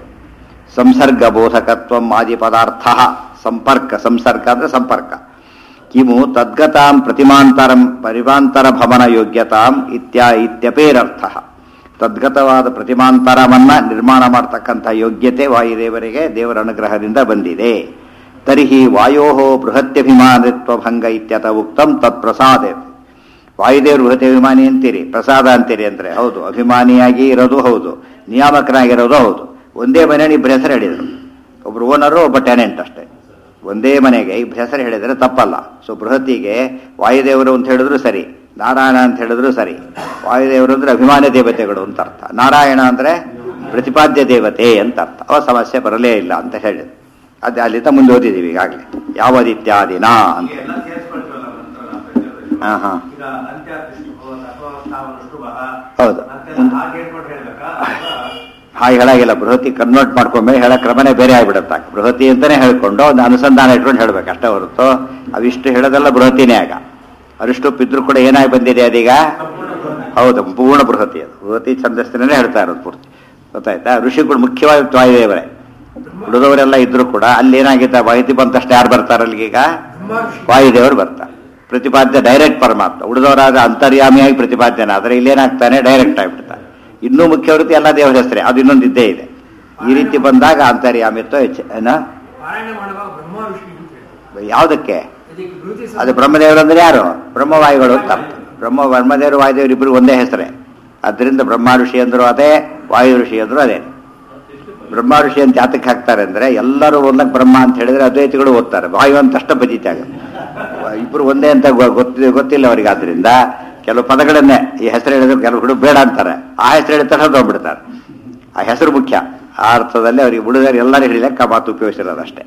ಸಂಸರ್ಗ ಬೋಧಕತ್ವ ಆದಿ ಪದಾರ್ಥ ಸಂಪರ್ಕ ಸಂಸರ್ಗ ಅಂದ್ರೆ ಸಂಪರ್ಕ ಕಿಮು ತದ್ಗತಾಂ ಪ್ರತಿಮಾಂತರಂ ಪರಿಮಾಂತರ ಭವನ ಯೋಗ್ಯತಾಂ ಇತ್ಯಾ ಇತ್ಯಪೇರರ್ಥ ತದ್ಗತವಾದ ಪ್ರತಿಮಾಂತರವನ್ನ ನಿರ್ಮಾಣ ಮಾಡತಕ್ಕಂಥ ಯೋಗ್ಯತೆ ವಾಯುದೇವರಿಗೆ ದೇವರ ಅನುಗ್ರಹದಿಂದ ಬಂದಿದೆ ತರ್ಹಿ ವಾಯೋ ಬೃಹತ್ಯಭಿಮಾನಿತ್ವ ಭಂಗ ಇತ್ಯತ ಉಕ್ತಂ ತತ್ಪ್ರಸಾದ ವಾಯುದೇವರು ಬೃಹತ್ಯಭಿಮಾನಿ ಅಂತೀರಿ ಪ್ರಸಾದ ಅಂತೀರಿ ಅಂದ್ರೆ ಹೌದು ಅಭಿಮಾನಿಯಾಗಿ ಇರೋದು ಹೌದು ನಿಯಾಮಕನಾಗಿರೋದು ಹೌದು ಒಂದೇ ಮನೆಯಲ್ಲಿ ಇಬ್ಬರ ಹೆಸರು ಹೇಳಿದರು ಒಬ್ರು ಓನರು ಒಬ್ಬ ಟೆನೆಂಟ್ ಅಷ್ಟೇ ಒಂದೇ ಮನೆಗೆ ಇಬ್ಬರ ಹೆಸರು ಹೇಳಿದರೆ ತಪ್ಪಲ್ಲ ಸೊ ಬೃಹತಿಗೆ ವಾಯುದೇವರು ಅಂತ ಹೇಳಿದ್ರು ಸರಿ ನಾರಾಯಣ ಅಂತ ಹೇಳಿದ್ರು ಸರಿ ವಾಯುದೇವರು ಅಂದ್ರೆ ಅಭಿಮಾನ ದೇವತೆಗಳು ಅಂತ ಅರ್ಥ ನಾರಾಯಣ ಅಂದ್ರೆ ಪ್ರತಿಪಾದ್ಯ ದೇವತೆ ಅಂತ ಅರ್ಥ ಅವ ಸಮಸ್ಯೆ ಬರಲೇ ಇಲ್ಲ ಅಂತ ಹೇಳಿದ್ರು ಅದೇ ಅಲ್ಲಿಂದ ಮುಂದೆ ಓದಿದ್ದೀವಿ ಈಗಾಗಲೇ ಯಾವದಿತ್ಯಾದಿನ ಅಂತ ಈಗ ಎಲ್ಲ ಸೇರಿಸ್ಕೊಳ್ತೀವಲ್ಲ ಮಂತ್ರನ ಪ್ರತಿಯೊಂದಕ್ಕೂ. ಹಾ, ಹಾ. ಈಗ ಅಂತ್ಯಾತಿಷ್ಠು ಅಥವಾ ಸ್ಥಾವನಷ್ಟು ಬಹ ಹೌದು. ಅಂತೆಲ್ಲ ಹಾಗೆ ಹೇಳ್ಕೊಂಡು ಹೇಳ್ಬೇಕಾ ಅಥವಾ ಹಾಗೆ ಹೇಳಾಗಿಲ್ಲ ಬೃಹತಿ ಕನ್ವರ್ಟ್ ಮಾಡ್ಕೊಂಡ್ಮೇಲೆ ಹೇಳೋ ಕ್ರಮನೇ ಬೇರೆ ಆಗಿಬಿಡುತ್ತೆ ಬೃಹತಿ ಅಂತಾನೆ ಹೇಳ್ಕೊಂಡು ಒಂದು ಅನುಸಂಧಾನ ಇಟ್ಕೊಂಡು ಹೇಳ್ಬೇಕು ಅಷ್ಟೇ ಹೊರತು ಅವಿಷ್ಟು ಹೇಳೋದೆಲ್ಲ ಬೃಹತಿನೇ ಆಗ ಅರಿಷ್ಟು ಇದ್ರೂ ಕೂಡ ಏನಾಗಿ ಬಂದಿದೆ ಅದೀಗ ಸಂಪೂರ್ಣ ಬೃಹತಿ. ಹೌದು ಪೂರ್ಣ ಬೃಹತಿ ಅದು ಬೃಹತಿ ಛಂದಸ್ಸಿನೇ ಹೇಳ್ತಾ ಇರೋದು ಪೂರ್ತಿ ಗೊತ್ತಾಯ್ತಾ ಋಷಿಗಳು ಮುಖ್ಯವಾಗಿ ವಾಯುದೇವರೇ ಉಳಿದವರೆಲ್ಲ ಇದ್ರು ಕೂಡ ಅಲ್ಲಿ ಏನಾಗಿದೆ ಮಾಹಿತಿ ಬಂತಷ್ಟು ಯಾರು ಬರ್ತಾರೆ ಅಲ್ಲಿಗೀಗ ವಾಯುದೇವರು ಬರ್ತಾರೆ ಪ್ರತಿಪಾದ್ಯ ಡೈರೆಕ್ಟ್ ಪರಮಾತ್ಮ ಉಳಿದವರಾದ ಅಂತರ್ಯಾಮಿಯಾಗಿ ಪ್ರತಿಪಾದ್ಯನಾದ್ರೆ ಇಲ್ಲೇನಾಗ್ತಾನೆ ಡೈರೆಕ್ಟ್ ಆಗಿಬಿಡ್ತಾನೆ ಇನ್ನೂ ಮುಖ್ಯ ವೃತ್ತಿ ಎಲ್ಲ ದೇವರ ಹೆಸರೇ ಅದು ಇನ್ನೊಂದು ಇದ್ದೇ ಇದೆ ಈ ರೀತಿ ಬಂದಾಗ ಅಂತರ್ಯಾಮಿತ್ವ ಹೆಚ್ಚು ಏನ ಪಾರಾಯಣ ಮಾಡುವಾಗ ಬ್ರಹ್ಮ ವಿಷ್ಣು ಇರುತ್ತೆ. ಯಾವುದಕ್ಕೆ ಅದಕ್ಕೆ ವಿಭೂತಿ ಅದು ಬ್ರಹ್ಮದೇವರು ಅಂದ್ರೆ ಯಾರು ಬ್ರಹ್ಮವಾಯುಗಳು ಅಂತ ಅರ್ಥ ಬ್ರಹ್ಮ ಬ್ರಹ್ಮದೇವರು ವಾಯುದೇವರು ಇಬ್ಬರು ಒಂದೇ ಹೆಸರೇ ಅದರಿಂದ ಬ್ರಹ್ಮ ಋಷಿ ಅಂದ್ರು ಅದೇ ವಾಯು ಋಷಿ ಅಂದ್ರು ಅದೇ ಬ್ರಹ್ಮ ಋಷಿ ಅಂತ ಯಾತಕ್ಕೆ ಹಾಕ್ತಾರೆ ಅಂದ್ರೆ ಎಲ್ಲರೂ ಒಂದಕ್ಕೆ ಬ್ರಹ್ಮ ಅಂತ ಹೇಳಿದ್ರೆ ಅದ್ವೈತಿಗಳು ಓದ್ತಾರೆ ವಾಯು ಅಂತ ಅಷ್ಟ ಬದೀತಾಗ ಇಬ್ರು ಒಂದೇ ಅಂತ ಗೊ- ಗೊತ್ತಿ ಗೊತ್ತಿಲ್ಲ ಅವರಿಗೆ ಆದ್ರಿಂದ ಕೆಲವು ಪದಗಳನ್ನೇ ಈ ಹೆಸರು ಹೇಳಿದ್ರೆ ಕೆಲವು ಹುಡುಗ ಬೇಡ ಅಂತಾರೆ ಆ ಹೆಸರು ಹೇಳಿದ ತಕ್ಷಣ ತಗೊಂಡ್ಬಿಡ್ತಾರೆ ಆ ಹೆಸರು ಮುಖ್ಯ ಆ ಅರ್ಥದಲ್ಲಿ ಅವರಿಗೆ ಹುಡುಗರು ಎಲ್ಲರೂ ಹೇಳಿದಕ್ಕೆ ಆ ಮಾತು ಉಪಯೋಗಿಸಿರೋದಷ್ಟೇ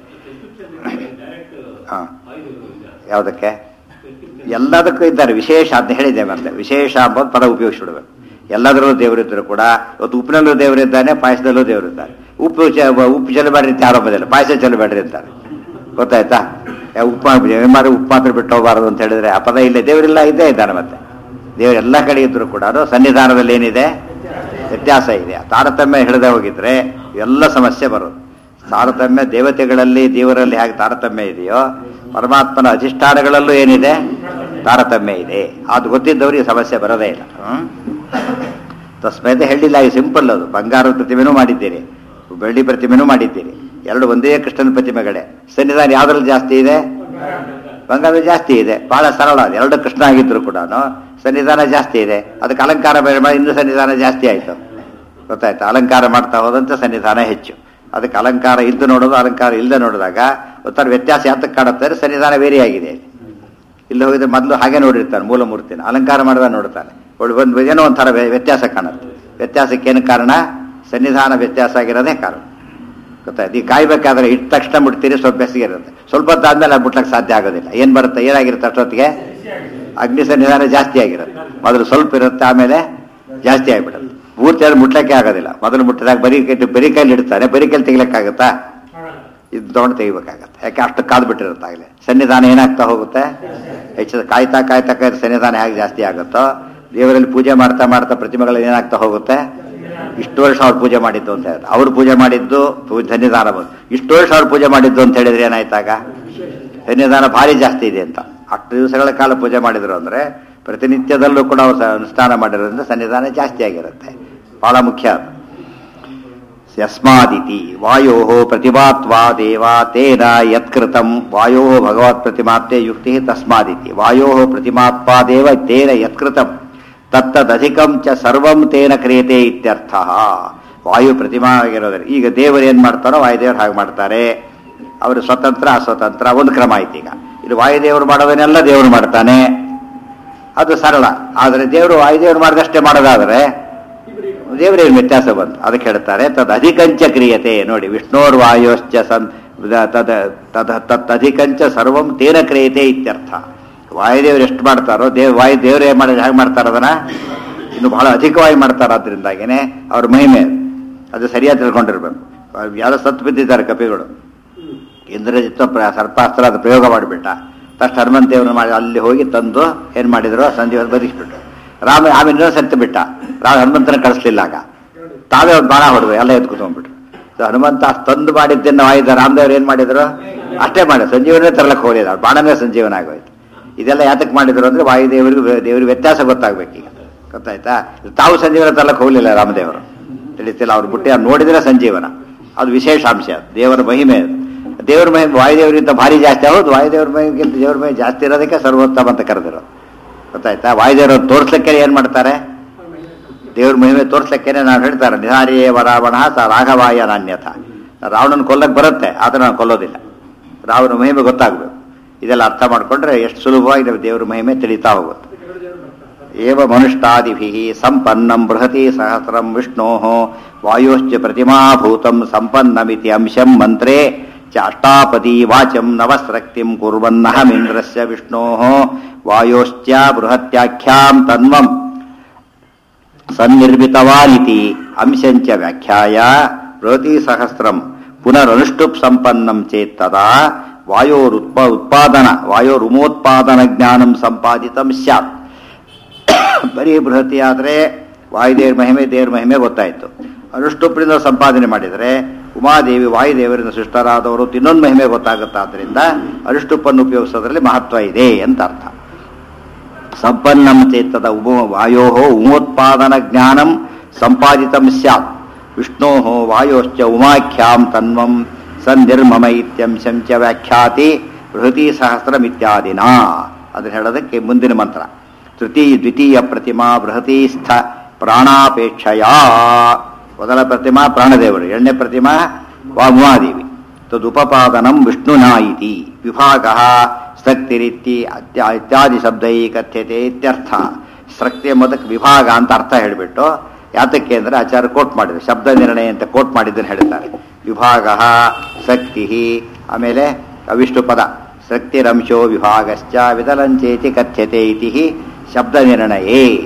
ಹಾ ಯಾವುದಕ್ಕೆ ಎಲ್ಲದಕ್ಕೂ ಇದ್ದಾರೆ ವಿಶೇಷ ಅಂತ ಹೇಳಿದ್ದೇವೆ ಮತ್ತೆ ವಿಶೇಷ ಅಂಬೋದು ಪದ ಉಪಯೋಗಿಸ್ಬಿಡ್ಬೇಕು ಎಲ್ಲದರಲ್ಲೂ ದೇವರಿದ್ದರೂ ಕೂಡ ಇವತ್ತು ಉಪ್ಪಿನಲ್ಲೂ ದೇವರಿದ್ದಾನೆ ಪಾಯಸದಲ್ಲೂ ದೇವರಿದ್ದಾನೆ ಉಪ್ಪು ಚ- ಉಪ್ಪು ಚೆಲ್ಲಬೇಡ್ರಿ ಅಂತ ಆರಂಭದಲ್ಲಿ ಪಾಯಸ ಚೆಲ್ಲಬೇಡ್ರಿ ಅಂತಾರೆ ಗೊತ್ತಾಯ್ತಾ ಏ, ಉಪ್ಪು ಏನಾರು ಉಪ್ಪು ಮಾತ್ರ ಬಿಟ್ಟು ಹೋಗಬಾರದು ಅಂತ ಹೇಳಿದ್ರೆ ಆ ಪದ ಇಲ್ಲೇ ದೇವರಿಲ್ಲ ಇದ್ದೇ ಇದ್ದಾನೆ ಮತ್ತೆ ದೇವರು ಎಲ್ಲ ಕಡೆ ಇದ್ರೂ ಕೂಡ ಸನ್ನಿಧಾನದಲ್ಲಿ ಏನಿದೆ ವ್ಯತ್ಯಾಸ ಇದೆ ತಾರತಮ್ಯ ಹಿಡಿದೇ ಹೋಗಿದ್ರೆ ಎಲ್ಲ ಸಮಸ್ಯೆ ಬರೋದು ತಾರತಮ್ಯ ದೇವತೆಗಳಲ್ಲಿ ದೇವರಲ್ಲಿ ಹೇಗೆ ತಾರತಮ್ಯ ಇದೆಯೋ ಪರಮಾತ್ಮನ ಅಧಿಷ್ಠಾನಗಳಲ್ಲೂ ಏನಿದೆ ತಾರತಮ್ಯ ಇದೆ ಅದು ಗೊತ್ತಿದ್ದವ್ರಿಗೆ ಸಮಸ್ಯೆ ಬರೋದೇ ಇಲ್ಲ ಹ್ಮ್? ತಸ್ಮೈತೆ ಹೇಳಿಲ್ಲ ಈ ಸಿಂಪಲ್ ಅದು ಬಂಗಾರದ ಪ್ರತಿಮೆನೂ ಮಾಡಿದ್ದೀರಿ ಬೆಳ್ಳಿ ಪ್ರತಿಮೆನೂ ಮಾಡಿದ್ದೀರಿ ಎರಡು ಒಂದೇ ಕೃಷ್ಣನ ಪ್ರತಿಮೆಗಳೇ ಸನ್ನಿಧಾನ ಯಾವ್ದ್ರಲ್ಲಿ ಜಾಸ್ತಿ ಇದೆ ಬಂಗಾರದ ಜಾಸ್ತಿ ಇದೆ ಬಹಳ ಸರಳ ಅದು ಎರಡು ಕೃಷ್ಣ ಆಗಿದ್ರು ಕೂಡ ಸನ್ನಿಧಾನ ಜಾಸ್ತಿ ಇದೆ ಅದಕ್ಕೆ ಅಲಂಕಾರ ಬೇರೆ ಮಾಡಿ ಇನ್ನೂ ಸನ್ನಿಧಾನ ಜಾಸ್ತಿ ಆಯಿತು ಗೊತ್ತಾಯ್ತು ಅಲಂಕಾರ ಮಾಡ್ತಾ ಹೋದಂತೆ ಸನ್ನಿಧಾನ ಹೆಚ್ಚು ಅದಕ್ಕೆ ಅಲಂಕಾರ ಇದ್ದು ನೋಡೋದು ಅಲಂಕಾರ ಇಲ್ಲದೆ ನೋಡಿದಾಗ ಒಂಥರ ವ್ಯತ್ಯಾಸ ಯಾತಕ್ಕೆ ಕಾಣುತ್ತೆ ಅಂದ್ರೆ ಸನ್ನಿಧಾನ ಬೇರೆ ಆಗಿದೆ ಇಲ್ಲಿ. ಇಲ್ಲಿ ಹೋಗಿದ್ರೆ ಮೊದಲು ಹಾಗೆ ನೋಡಿರ್ತಾನೆ ಮೂಲ ಮೂರ್ತಿನ ಅಲಂಕಾರ ಮಾಡಿದ ನೋಡ್ತಾನೆ ಒಳ್ಳೆ ಒಂದು ಏನೋ ಒಂಥರ ವ್ಯ- ವ್ಯತ್ಯಾಸ ಕಾಣುತ್ತೆ ವ್ಯತ್ಯಾಸಕ್ಕೆ ಏನು ಕಾರಣ ಸನ್ನಿಧಾನ ವ್ಯತ್ಯಾಸ ಆಗಿರೋದೇ ಕಾರಣ ಗೊತ್ತಾಯ್ತು ಈಗ ಕಾಯ್ಬೇಕಾದ್ರೆ ಇಟ್ಟ ತಕ್ಷಣ ಬಿಡ್ತೀರಿ ಸ್ವಲ್ಪ ಬೆಸಿಗೆ ಇರುತ್ತೆ ಸ್ವಲ್ಪ ಹೊತ್ತು ಆದ್ಮೇಲೆ ಅದು ಬಿಡ್ಲಕ್ಕೆ ಸಾಧ್ಯ ಆಗೋದಿಲ್ಲ ಏನು ಬರುತ್ತೆ ಏನಾಗಿರುತ್ತೆ ಅಷ್ಟೊತ್ತಿಗೆ ಅಗ್ನಿ ಸನ್ನಿಧಾನ ಜಾಸ್ತಿ ಆಗಿರುತ್ತೆ ಮೊದಲು ಸ್ವಲ್ಪ ಇರುತ್ತೆ ಆಮೇಲೆ ಜಾಸ್ತಿ ಆಗಿಬಿಡುತ್ತೆ ಪೂರ್ತಿ ಅದು ಮುಟ್ಲಕ್ಕೆ ಆಗೋದಿಲ್ಲ ಮೊದಲು ಮುಟ್ಟಿದಾಗ ಬರೀ ಕೈ ಬರೀ ಕೈಲಿ ಇಡ್ತಾನೆ ಬರೀ ಕೈಲಿ ತೆಗಿಲಕ್ಕಾಗತ್ತಾ ಇದು ತೊಗೊಂಡು ತೆಗಿಬೇಕಾಗತ್ತೆ ಯಾಕೆ ಅಷ್ಟು ಕಾದು ಬಿಟ್ಟಿರುತ್ತೆ ಆಗಲೇ ಸನ್ನಿಧಾನ ಏನಾಗ್ತಾ ಹೋಗುತ್ತೆ ಹೆಚ್ಚು ಕಾಯ್ತಾ ಕಾಯ್ತಾ ಕಾಯ್ತಾ ಸನ್ನಿಧಾನ ಹೇಗೆ ಜಾಸ್ತಿ ಆಗುತ್ತೋ ದೇವರಲ್ಲಿ ಪೂಜೆ ಮಾಡ್ತಾ ಮಾಡ್ತಾ ಪ್ರತಿಮೆಗಳು ಏನಾಗ್ತಾ ಹೋಗುತ್ತೆ ಇಷ್ಟು ವರ್ಷ ಅವ್ರು ಪೂಜೆ ಮಾಡಿದ್ದು ಅಂತ ಹೇಳಿದ್ರೆ ಅವ್ರು ಪೂಜೆ ಮಾಡಿದ್ದು ಪೂ- ಸನ್ನಿಧಾನ ಬಂತು ಇಷ್ಟು ವರ್ಷ ಅವ್ರು ಪೂಜೆ ಮಾಡಿದ್ದು ಅಂತ ಹೇಳಿದ್ರೆ ಏನಾಯ್ತಾಗ ಸನ್ನಿಧಾನ ಭಾರಿ ಜಾಸ್ತಿ ಇದೆ ಅಂತ ಅಷ್ಟು ದಿವಸಗಳ ಕಾಲ ಪೂಜೆ ಮಾಡಿದ್ರು ಅಂದ್ರೆ ಪ್ರತಿನಿತ್ಯದಲ್ಲೂ ಕೂಡ ಅವ್ರು ಸ- ಅನುಷ್ಠಾನ ಮಾಡಿರೋದ್ರಿಂದ ಸನ್ನಿಧಾನ ಜಾಸ್ತಿ ಆಗಿರುತ್ತೆ ಬಹಳ ಮುಖ್ಯ ಅದು ಯಸ್ಮಾದಿತಿ ವಾಯೋ ಪ್ರತಿಭಾತ್ವಾ ದೇವ ತೇನ ಯತ್ಕೃತಂ ವಾಯೋ ಭಗವತ್ ಪ್ರತಿಮಾತ್ಮೆ ಯುಕ್ತಿ ತಸ್ಮಾದಿತಿ ವಾಯೋ ಪ್ರತಿಮಾತ್ವಾ ದೇವ ತೇನ ಯತ್ಕೃತಂ ತತ್ತದಧಿಕಂ ಚ ಸರ್ವಂ ತೇನ ಕ್ರಿಯತೆ ಇತ್ಯರ್ಥ ವಾಯು ಪ್ರತಿಮಾ ಆಗಿರೋದ್ರೆ ಈಗ ದೇವರು ಏನ್ ಮಾಡ್ತಾರೋ ವಾಯುದೇವರು ಹಾಗೆ ಮಾಡ್ತಾರೆ ಅವರು ಸ್ವತಂತ್ರ ಅಸ್ವತಂತ್ರ ಒಂದು ಕ್ರಮ ಆಯ್ತು ಈಗ ಇದು ವಾಯುದೇವರು ಮಾಡೋದನ್ನೆಲ್ಲ ದೇವರು ಮಾಡ್ತಾನೆ ಅದು ಸರಳ ಆದರೆ ದೇವರು ವಾಯುದೇವರು ಮಾಡಿದಷ್ಟೇ ಮಾಡೋದಾದ್ರೆ ದೇವರೇನು ವ್ಯತ್ಯಾಸ ಬಂತು ಅದಕ್ಕೆ ಹೇಳ್ತಾರೆ ತದ್ ಅಧಿಕಂಚ ಕ್ರಿಯತೆ ನೋಡಿ ವಿಷ್ಣೋರ್ ವಾಯೋಶ್ಚ ಸನ್ ತದ ತದ ತದಧಿಕಂಚ ಸರ್ವಂ ತೇನ ಕ್ರಿಯತೆ ಇತ್ಯರ್ಥ ವಾಯುದೇವರು ಎಷ್ಟು ಮಾಡ್ತಾರೋ ದೇವ್ ವಾಯು ದೇವರು ಏನ್ ಮಾಡಿ ಹೇಗೆ ಮಾಡ್ತಾರ ಅದನ್ನ ಇನ್ನು ಬಹಳ ಅಧಿಕವಾಗಿ ಮಾಡ್ತಾರ ಅದರಿಂದಾಗೇನೆ ಅವ್ರ ಮಹಿಮೆ ಅದು. ಅದು ಸರಿಯಾಗಿ ತಿಳ್ಕೊಂಡಿರ್ಬೇಕು ಯಾರೋ ಸತ್ತು ಬಿದ್ದಿದ್ದಾರೆ ಕಪಿಗಳು ಇಂದ್ರಜಿತ್ ಪ್ರ- ಸರ್ಪಾಸ್ತ್ರ ಅದು ಪ್ರಯೋಗ ಮಾಡಿಬಿಟ್ಟ ತಕ್ಷಣ ಹನುಮಂತೇವರನ್ನು ಮಾಡಿ ಅಲ್ಲಿ ಹೋಗಿ ತಂದು ಏನ್ ಮಾಡಿದ್ರು ಸಂಜೀವನ ಬದುಕಿಸ್ಬಿಟ್ರು ರಾಮ ಆಮೇಲೆ ಇನ್ನೊಂದು ಸತ್ತು ಬಿಟ್ಟ ರಾಮ ಹನುಮಂತನ ಕಳಿಸ್ಲಿಲ್ಲ ಆಗ ತಾವೇ ಒಂದು ಬಾಣ ಹೊಡೆದು ಎಲ್ಲ ಎದ್ದು ಕುತ್ಕೊಂಡ್ಬಿಟ್ರು ಸೊ ಹನುಮಂತ ಅಷ್ಟ್ ತಂದು ಮಾಡಿದ್ದನ್ನ ವಾಯ್ದ ರಾಮದೇವ್ರು ಏನ್ ಮಾಡಿದ್ರು ಅಷ್ಟೇ ಮಾಡಿ ಸಂಜೀವನೇ ತರಲಕ್ಕೆ ಹೋಗಲಿಲ್ಲ ಅವ್ರು ಬಾಣನೇ ಸಂಜೀವನ ಆಗೋಯ್ತು ಇದೆಲ್ಲ ಯಾತಕ್ಕೆ ಮಾಡಿದ್ರು ಅಂದ್ರೆ ವಾಯುದೇವರಿಗೂ ದೇವರಿಗೆ ವ್ಯತ್ಯಾಸ ಗೊತ್ತಾಗ್ಬೇಕು ಈಗ ಗೊತ್ತಾಯ್ತಾ ತಾವು ಸಂಜೀವನ ತರಲಕ್ಕೆ ಹೋಗಲಿಲ್ಲ ರಾಮದೇವರು ತಿಳಿತಿಲ್ಲ ಅವ್ರು ಬುಟ್ಟಿ ಅವ್ರು ನೋಡಿದ್ರೆ ಸಂಜೀವನ ಅದು ವಿಶೇಷ ಅಂಶ ಅದು. ದೇವರ ಮಹಿಮೆ ಅದು. ದೇವರ ಮಹಿಮೆ ವಾಯುದೇವರಿಗಿಂತ ಭಾರಿ ಜಾಸ್ತಿ ಹೌದು ವಾಯುದೇವರ ಮಹಿಮೆಗಿಂತ ದೇವರ ಮಹಿಮೆ ಜಾಸ್ತಿ ಇರೋದಕ್ಕೆ ಸರ್ವೋತ್ತಮ ಅಂತ ಕರೆದಿರೋದು ಗೊತ್ತಾಯ್ತಾ ವಾಯುದೇವರು ತೋರ್ಸ್ಲಿಕ್ಕೆ ಏನ್ ಮಾಡ್ತಾರೆ ದೇವ್ರ ಮಹಿಮೆ ತೋರ್ಸ್ಲಿಕ್ಕೇನೆ ನಾವು ಹೇಳ್ತಾರೆ ನಿಹಾರಿಯೇ ವರಾವಣ ಸ ರಾಘವಾಯ ನಾಣ್ಯಥ ರಾವಣನ ಕೊಲ್ಲಕ್ ಬರುತ್ತೆ ಆದ್ರೆ ನಾವು ಕೊಲ್ಲೋದಿಲ್ಲ ರಾವಣ ಮಹಿಮೆ ಗೊತ್ತಾಗ್ಬೇಕು ಇದೆಲ್ಲ ಅರ್ಥ ಮಾಡ್ಕೊಂಡ್ರೆ ಎಷ್ಟು ಸುಲಭವಾಗಿ ನಾವು ದೇವ್ರ ಮಹಿಮೆ ತಿಳಿತಾ ಹೋಗುತ್ತೆ ಏವ ಮನುಷ್ಟಾದಿಭಿ ಸಂಪನ್ನಂ ಬೃಹತಿ ಸಹಸ್ರಂ ವಿಷ್ಣೋ ವಾಯೋಶ್ಚ ಪ್ರತಿಮಾಭೂತಂ ಸಂಪನ್ನಮಿತಿ ಅಂಶಂ ಮಂತ್ರೇ ಚ ಅಷ್ಟಾಪದಿ ವಾಚಂ ನವಸ್ರಕ್ತಿಂ ಕುರ್ವನ್ನಹಮಿಂದ್ರಸ್ಯ ವಿಷ್ಣೋ ವಾಯೋಶ್ಚ ಬೃಹತ್ಯಾಖ್ಯಾಂ ತನ್ವಂ ಸನ್ನಿರ್ಮಿತವಾನಿತಿ ಅಂಶಂಚ ವ್ಯಾಖ್ಯಾಯ ಬೃಹತಿ ಸಹಸ್ರಂ ಪುನರನುಷ್ಠುಪ್ ಸಂಪನ್ನಂ ಚೇತ್ ತದಾ ವಾಯೋರುತ್ಪ ಉತ್ಪಾದನ ವಾಯೋರುಮೋತ್ಪಾದನ ಜ್ಞಾನಂ ಸಂಪಾದಿತಂ ಸ್ಯಾತ್ ಬರೀ ಬೃಹತಿ ಆದರೆ ವಾಯುದೇವ್ರ ಮಹಿಮೆ ದೇವ್ರ ಮಹಿಮೆ ಗೊತ್ತಾಯಿತು ಅನುಷ್ಠುಪ್ರಿಂದ ಸಂಪಾದನೆ ಮಾಡಿದರೆ ಉಮಾದೇವಿ ವಾಯುದೇವರಿಂದ ಸೃಷ್ಟರಾದವರು ಇನ್ನೊಂದು ಮಹಿಮೆ ಗೊತ್ತಾಗುತ್ತಾದ್ರಿಂದ ಅನುಷ್ಠುಪ್ಪನ್ನು ಉಪಯೋಗಿಸೋದ್ರಲ್ಲಿ ಮಹತ್ವ ಇದೆ ಅಂತ ಅರ್ಥ ಸಂಪನ್ನಂ ಚೇತದ ಉಮ ವಾಯೋ ಉಮೋತ್ಪಾದನ ಜ್ಞಾನಂ ಸಂಪಾದಿತಂ ಸ್ಯಾತ್ ವಿಷ್ಣೋ ವಾಯೋಶ್ಚ ಉಮಾಖ್ಯಾಂ ತನ್ವಂ ಸನ್ನಿರ್ಮಮ ಇತ್ಯಂಶಂ ಚ ವ್ಯಾಖ್ಯಾತಿ ಬೃಹತಿ ಸಹಸ್ರಮಿತ್ಯಾದಿನ ಅದನ್ನ ಹೇಳೋದಕ್ಕೆ ಮುಂದಿನ ಮಂತ್ರ ತೃತೀಯ ದ್ವಿತೀಯ ಪ್ರತಿಮಾ ಬೃಹತಿ ಸ್ಥ ಪ್ರಾಣಾಪೇಕ್ಷಯ ಮೊದಲ ಪ್ರತಿಮಾ ಪ್ರಾಣದೇವರು ಎರಡನೇ ಪ್ರತಿಮಾ ವಾ ಉಮಾದೇವಿ ತದುಪಪಾದನಂ ವಿಷ್ಣುನಾ ಇತಿ ವಿಭಾಗ ಸಕ್ತಿರಿತ್ತಿ ಅತ್ಯ- ಇತ್ಯಾದಿ ಶಬ್ದೈ ಕಥ್ಯತೆ ಇತ್ಯರ್ಥ ಸಕ್ತಿ ಎಂಬುದಕ್ಕೆ ವಿಭಾಗ ಅಂತ ಅರ್ಥ ಹೇಳಿಬಿಟ್ಟು ಯಾತಕ್ಕೆ ಅಂದ್ರೆ ಆಚಾರ್ಯ ಕೋಟ್ ಮಾಡಿದ್ರು ಶಬ್ದ ನಿರ್ಣಯ ಅಂತ ಕೋಟ್ ಮಾಡಿದ್ದನ್ನು ಹೇಳ್ತಾರೆ ವಿಭಾಗ ಶಕ್ತಿ ಆಮೇಲೆ ಅವಿಷ್ಟು ಪದ ಶಕ್ತಿರಂಶೋ ವಿಭಾಗಶ್ಚ ವಿದಲಂಚೇತಿ ಕಥ್ಯತೆ ಇತಿ ಶಬ್ದ ನಿರ್ಣಯೇ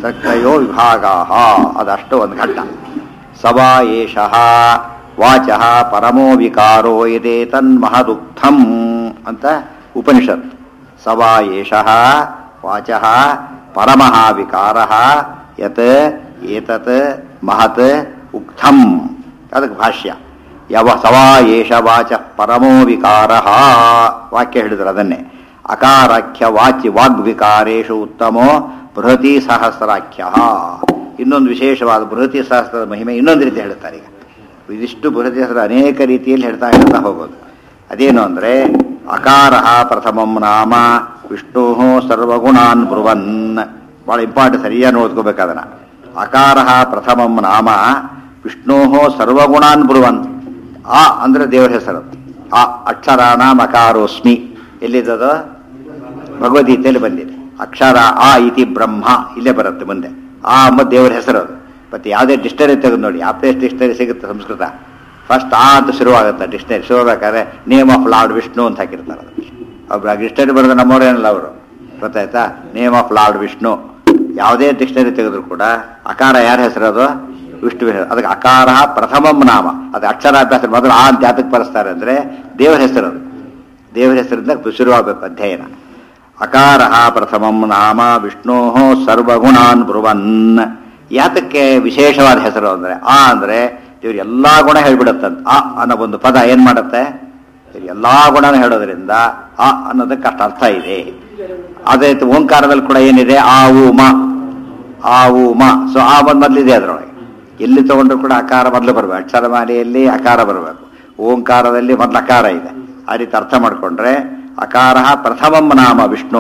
ಸಕ್ತಯೋ ವಿಭಾಗ ಅದಷ್ಟು ಒಂದು ಘಟ್ಟ ಸವಾ ಏಷ ವಾಚ ಪರಮೋ ವಿಕಾರೋ ಇದೇ ತನ್ಮಹದುಕ್ತಂ ಅಂತ ಉಪನಿಷತ್ ಸವಾ ಏಷ ವಾಚ ಪರಮಃ ವಿಕಾರ ಯತ್ ಏತತ್ ಮಹತ್ ಉಕ್ತಂ ಅದಕ್ಕೆ ಭಾಷ್ಯ ಯಾವ ಸವಾ ಏಷ ವಾಚ ಪರಮೋ ವಿಕಾರ ವಾಕ್ಯ ಹೇಳಿದ್ರು ಅದನ್ನೇ ಅಕಾರಾಖ್ಯ ವಾಚಿ ವಾಗ್ವಿಕಾರೇಶು ಉತ್ತಮೋ ಬೃಹತಿ ಸಹಸ್ರಾಖ್ಯ ಇನ್ನೊಂದು ವಿಶೇಷವಾದ ಬೃಹತಿ ಸಹಸ್ರದ ಮಹಿಮೆ ಇನ್ನೊಂದು ರೀತಿ ಹೇಳ್ತಾರೆ ಈಗ ಇದಿಷ್ಟು ಬೃಹತಿ ಸಹಸ್ರ ಅನೇಕ ರೀತಿಯಲ್ಲಿ ಹೇಳ್ತಾ ಹೇಳ್ತಾ ಹೋಗೋದು ಅದೇನು ಅಂದರೆ ಅಕಾರ ಪ್ರಥಮಂ ನಾಮ ವಿಷ್ಣು ಸರ್ವಗುಣಾನ್ ಬ್ರುವನ್ ಭಾಳ ಇಂಪಾರ್ಟೆಂಟ್ ಸರಿಯಾಗಿ ಓದ್ಕೋಬೇಕಾದನ ಅಕಾರ ಪ್ರಥಮಂ ನಾಮ ವಿಷ್ಣು ಸರ್ವಗುಣಾನ್ ಬ್ರುವನ್ ಆ ಅಂದ್ರೆ ದೇವರ ಹೆಸರು ಆ ಅಕ್ಷರಾಣಾಂ ಅಕಾರೋಸ್ಮಿ ಎಲ್ಲಿದ್ದದು ಭಗವದ್ಗೀತೆಯಲ್ಲಿ ಬಂದಿದೆ ಅಕ್ಷರ ಆ ಇತಿ ಬ್ರಹ್ಮ ಇಲ್ಲೇ ಬರುತ್ತೆ ಮುಂದೆ ಆ ಎಂಬ ದೇವರ ಹೆಸರು ಅದು ಮತ್ತೆ ಯಾವುದೇ ಡಿಕ್ಷನರಿ ತೆಗೆದು ನೋಡಿ ಆಪ್ರೇಸ್ ಡಿಕ್ಷನರಿ ಸಿಗುತ್ತೆ ಸಂಸ್ಕೃತ ಫಸ್ಟ್ ಆ ಅಂತ ಶುರುವಾಗುತ್ತೆ ಡಿಕ್ಷನರಿ ಶುರುವಾಗಬೇಕಾದ್ರೆ ನೇಮ್ ಆಫ್ ಲಾರ್ಡ್ ವಿಷ್ಣು ಅಂತ ಹಾಕಿರ್ತಾರೆ ಅದು ಒಬ್ರು ಡಿಕ್ಷನರಿ ಬರೆದ ನಮ್ಮವ್ರೇನಲ್ಲ ಅವರು ಗೊತ್ತಾಯ್ತಾ ನೇಮ್ ಆಫ್ ಲಾರ್ಡ್ ವಿಷ್ಣು ಯಾವುದೇ ಡಿಕ್ಷನರಿ ತೆಗೆದ್ರು ಕೂಡ ಅಕಾರ ಯಾರ ಹೆಸರು ಅದು ವಿಷ್ಣು ಅದಕ್ಕೆ ಅಕಾರ ಪ್ರಥಮಂ ನಾಮ ಅದು ಅಕ್ಷರಾಭ್ಯಾಸ ಮೊದಲು ಆ ಅಂತ ಯಾತಕ್ಕೆ ಬರೆಸ್ತಾರೆ ಅಂದರೆ ದೇವರ ಹೆಸರು ಅದು ದೇವರ ಹೆಸರಿಂದ ಶುರುವಾಗಬೇಕು ಅಧ್ಯಯನ ಅಕಾರ ಪ್ರಥಮಂ ನಾಮ ವಿಷ್ಣೋ ಸರ್ವಗುಣಾನ್ ಬ್ರುವನ್ ಯಾತಕ್ಕೆ ವಿಶೇಷವಾದ ಹೆಸರು ಅಂದರೆ ಆ ಅಂದರೆ ಇವ್ರು ಎಲ್ಲಾ ಗುಣ ಹೇಳ್ಬಿಡುತ್ತಂತ ಆ ಅನ್ನೋ ಒಂದು ಪದ ಏನ್ ಮಾಡುತ್ತೆ ಇವ್ರು ಎಲ್ಲಾ ಗುಣನ ಹೇಳೋದ್ರಿಂದ ಆ ಅನ್ನೋದಕ್ಕೆ ಅಷ್ಟು ಅರ್ಥ ಇದೆ ಅದೇ ರೀತಿ ಓಂಕಾರದಲ್ಲಿ ಕೂಡ ಏನಿದೆ ಆ ಉ ಮ ಆ ಉ ಮ ಸೊ ಆ ಒಂದು ಮೊದಲಿದೆ ಅದರೊಳಗೆ ಎಲ್ಲಿ ತಗೊಂಡ್ರು ಕೂಡ ಅಕಾರ ಮೊದಲು ಬರಬೇಕು ಅಕ್ಷರಮಾಲೆಯಲ್ಲಿ ಅಕಾರ ಬರಬೇಕು ಓಂಕಾರದಲ್ಲಿ ಮೊದಲು ಅಕಾರ ಇದೆ ಆ ರೀತಿ ಅರ್ಥ ಮಾಡ್ಕೊಂಡ್ರೆ ಅಕಾರ ಪ್ರಥಮಂ ನಾಮ ವಿಷ್ಣು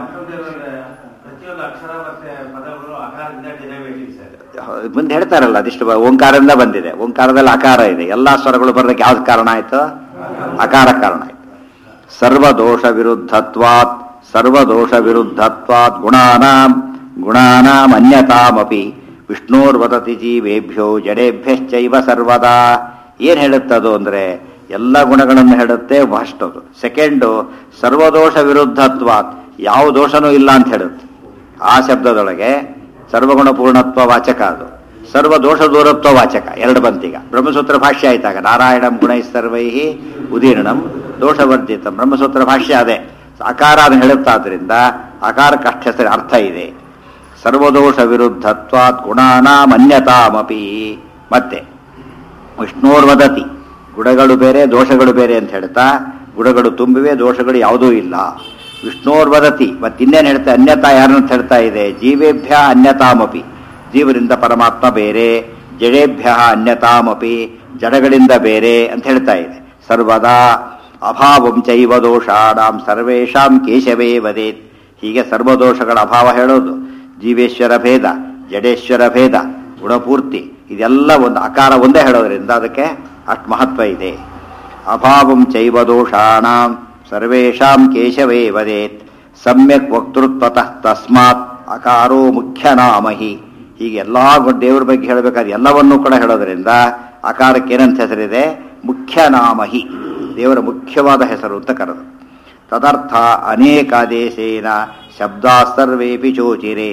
ಪ್ರತಿಯೊಂದು ಅಕ್ಷರ ಮತ್ತೆ ಪದಗಳು ಆಕಾರದಿಂದ ಡಿರೈವೇಟಿವ್ ಸರ್ ಮುಂದೆ ಹೇಳ್ತಾರಲ್ಲ ಅದಿಷ್ಟು ಬ- ಓಂಕಾರದಿಂದ ಬಂದಿದೆ ಓಂಕಾರದಲ್ಲಿ ಅಕಾರ ಇದೆ ಎಲ್ಲಾ ಸ್ವರಗಳು ಬರೋದಕ್ಕೆ ಯಾವ್ದು ಕಾರಣ ಆಯ್ತು ಅಕಾರ ಕಾರಣ ಆಯ್ತು ಸರ್ವದೋಷ ವಿರುದ್ಧತ್ವಾತ್ ಸರ್ವದೋಷ ವಿರುದ್ಧತ್ವಾತ್ ಗುಣಾನಾಂ ಗುಣಾನಾಂ ಅನ್ಯತಾಮಪಿ ವಿಷ್ಣೋರ್ವದತಿ ಜೀವೇಭ್ಯೋ ಜಡೇಭ್ಯಶ್ಚೈವ ಸರ್ವದಾ ಏನ್ ಹೇಳುತ್ತದು ಅಂದ್ರೆ ಎಲ್ಲ ಗುಣಗಳನ್ನು ಹೇಳುತ್ತೆ ಅಷ್ಟದು ಸೆಕೆಂಡು ಸರ್ವದೋಷ ವಿರುದ್ಧತ್ವಾತ್ ಯಾವ ದೋಷನೂ ಇಲ್ಲ ಅಂತ ಹೇಳುತ್ತೆ ಆ ಶಬ್ದದೊಳಗೆ ಸರ್ವಗುಣ ಪೂರ್ಣತ್ವ ವಾಚಕ ಅದು ಸರ್ವ ದೋಷ ದೂರತ್ವ ವಾಚಕ ಎರಡು ಬಂತೀಗ ಬ್ರಹ್ಮಸೂತ್ರ ಭಾಷ್ಯ ಆಯ್ತಾಗ ನಾರಾಯಣಂ ಗುಣೈ ಸರ್ವೈ ಉದೀರ್ಣಂ ದೋಷವರ್ಜಿತ ಬ್ರಹ್ಮಸೂತ್ರ ಭಾಷ್ಯ ಅದೇ ಅಕಾರ ಅದನ್ನು ಹೇಳುತ್ತಾದ್ರಿಂದ ಅಕಾರಕ್ಕೆ ಅಷ್ಟ ಹೆಸರು ಅರ್ಥ ಇದೆ ಸರ್ವದೋಷ ವಿರುದ್ಧತ್ವಾತ್ ಗುಣಾನಾಂ ಅನ್ಯತಾಮಪಿ ಮತ್ತೆ ವಿಷ್ಣೋರ್ವದತಿ ಗುಣಗಳು ಬೇರೆ ದೋಷಗಳು ಬೇರೆ ಅಂತ ಹೇಳ್ತಾ ಗುಣಗಳು ತುಂಬಿವೆ ದೋಷಗಳು ಯಾವುದೂ ಇಲ್ಲ ವಿಷ್ಣೋರ್ವದತಿ ಮತ್ತಿನ್ನೇನು ಹೇಳ್ತಾ ಅನ್ಯತಾ ಯಾರನ್ನ ಹೇಳ್ತಾ ಇದೆ ಜೀವೇಭ್ಯ ಅನ್ಯತಾಮಪಿ ಜೀವರಿಂದ ಪರಮಾತ್ಮ ಬೇರೆ ಜಡೇಭ್ಯ ಅನ್ಯತಾಮಪಿ ಜಡಗಳಿಂದ ಬೇರೆ ಅಂತ ಹೇಳ್ತಾ ಇದೆ ಸರ್ವದಾ ಅಭಾವಂ ಚೈವ ದೋಷಾಣಾಂ ಸರ್ವೇಷಾಂ ಕೇಶವೇ ವದೇತ್ ಹೀಗೆ ಸರ್ವದೋಷಗಳ ಅಭಾವ ಹೇಳೋದು ಜೀವೇಶ್ವರ ಭೇದ ಜಡೇಶ್ವರ ಭೇದ ಗುಣಪೂರ್ತಿ ಇದೆಲ್ಲ ಒಂದು ಅಕಾರ ಒಂದೇ ಹೇಳೋದ್ರಿಂದ ಅದಕ್ಕೆ ಅಷ್ಟು ಮಹತ್ವ ಇದೆ ಅಭಾವಂ ಚೈವ ದೋಷಾಣಾಂ ಸರ್ವೇಷಾಂ ಕೇಶವೇ ವದೇತ್ ಸಮ್ಯಕ್ ವಕ್ತೃತ್ವತಃ ತಸ್ಮಾತ್ ಅಕಾರೋ ಮುಖ್ಯ ನಾಮಹಿ ಹೀಗೆ ಎಲ್ಲಾ ಗು- ದೇವ್ರ ಬಗ್ಗೆ ಹೇಳಬೇಕಾದ್ರೆ ಎಲ್ಲವನ್ನೂ ಕೂಡ ಹೇಳೋದ್ರಿಂದ ಅಕಾರಕ್ಕೆ ಏನಂತ ಹೆಸರಿದೆ ಮುಖ್ಯ ನಾಮಹಿ ದೇವರ ಮುಖ್ಯವಾದ ಹೆಸರು ಅಂತ ಕರೆದು ತದರ್ಥ ಅನೇಕಾದೇಶೇನ ಶಬ್ದಾ ಸರ್ವೇಪಿ ಚೋಚಿರೆ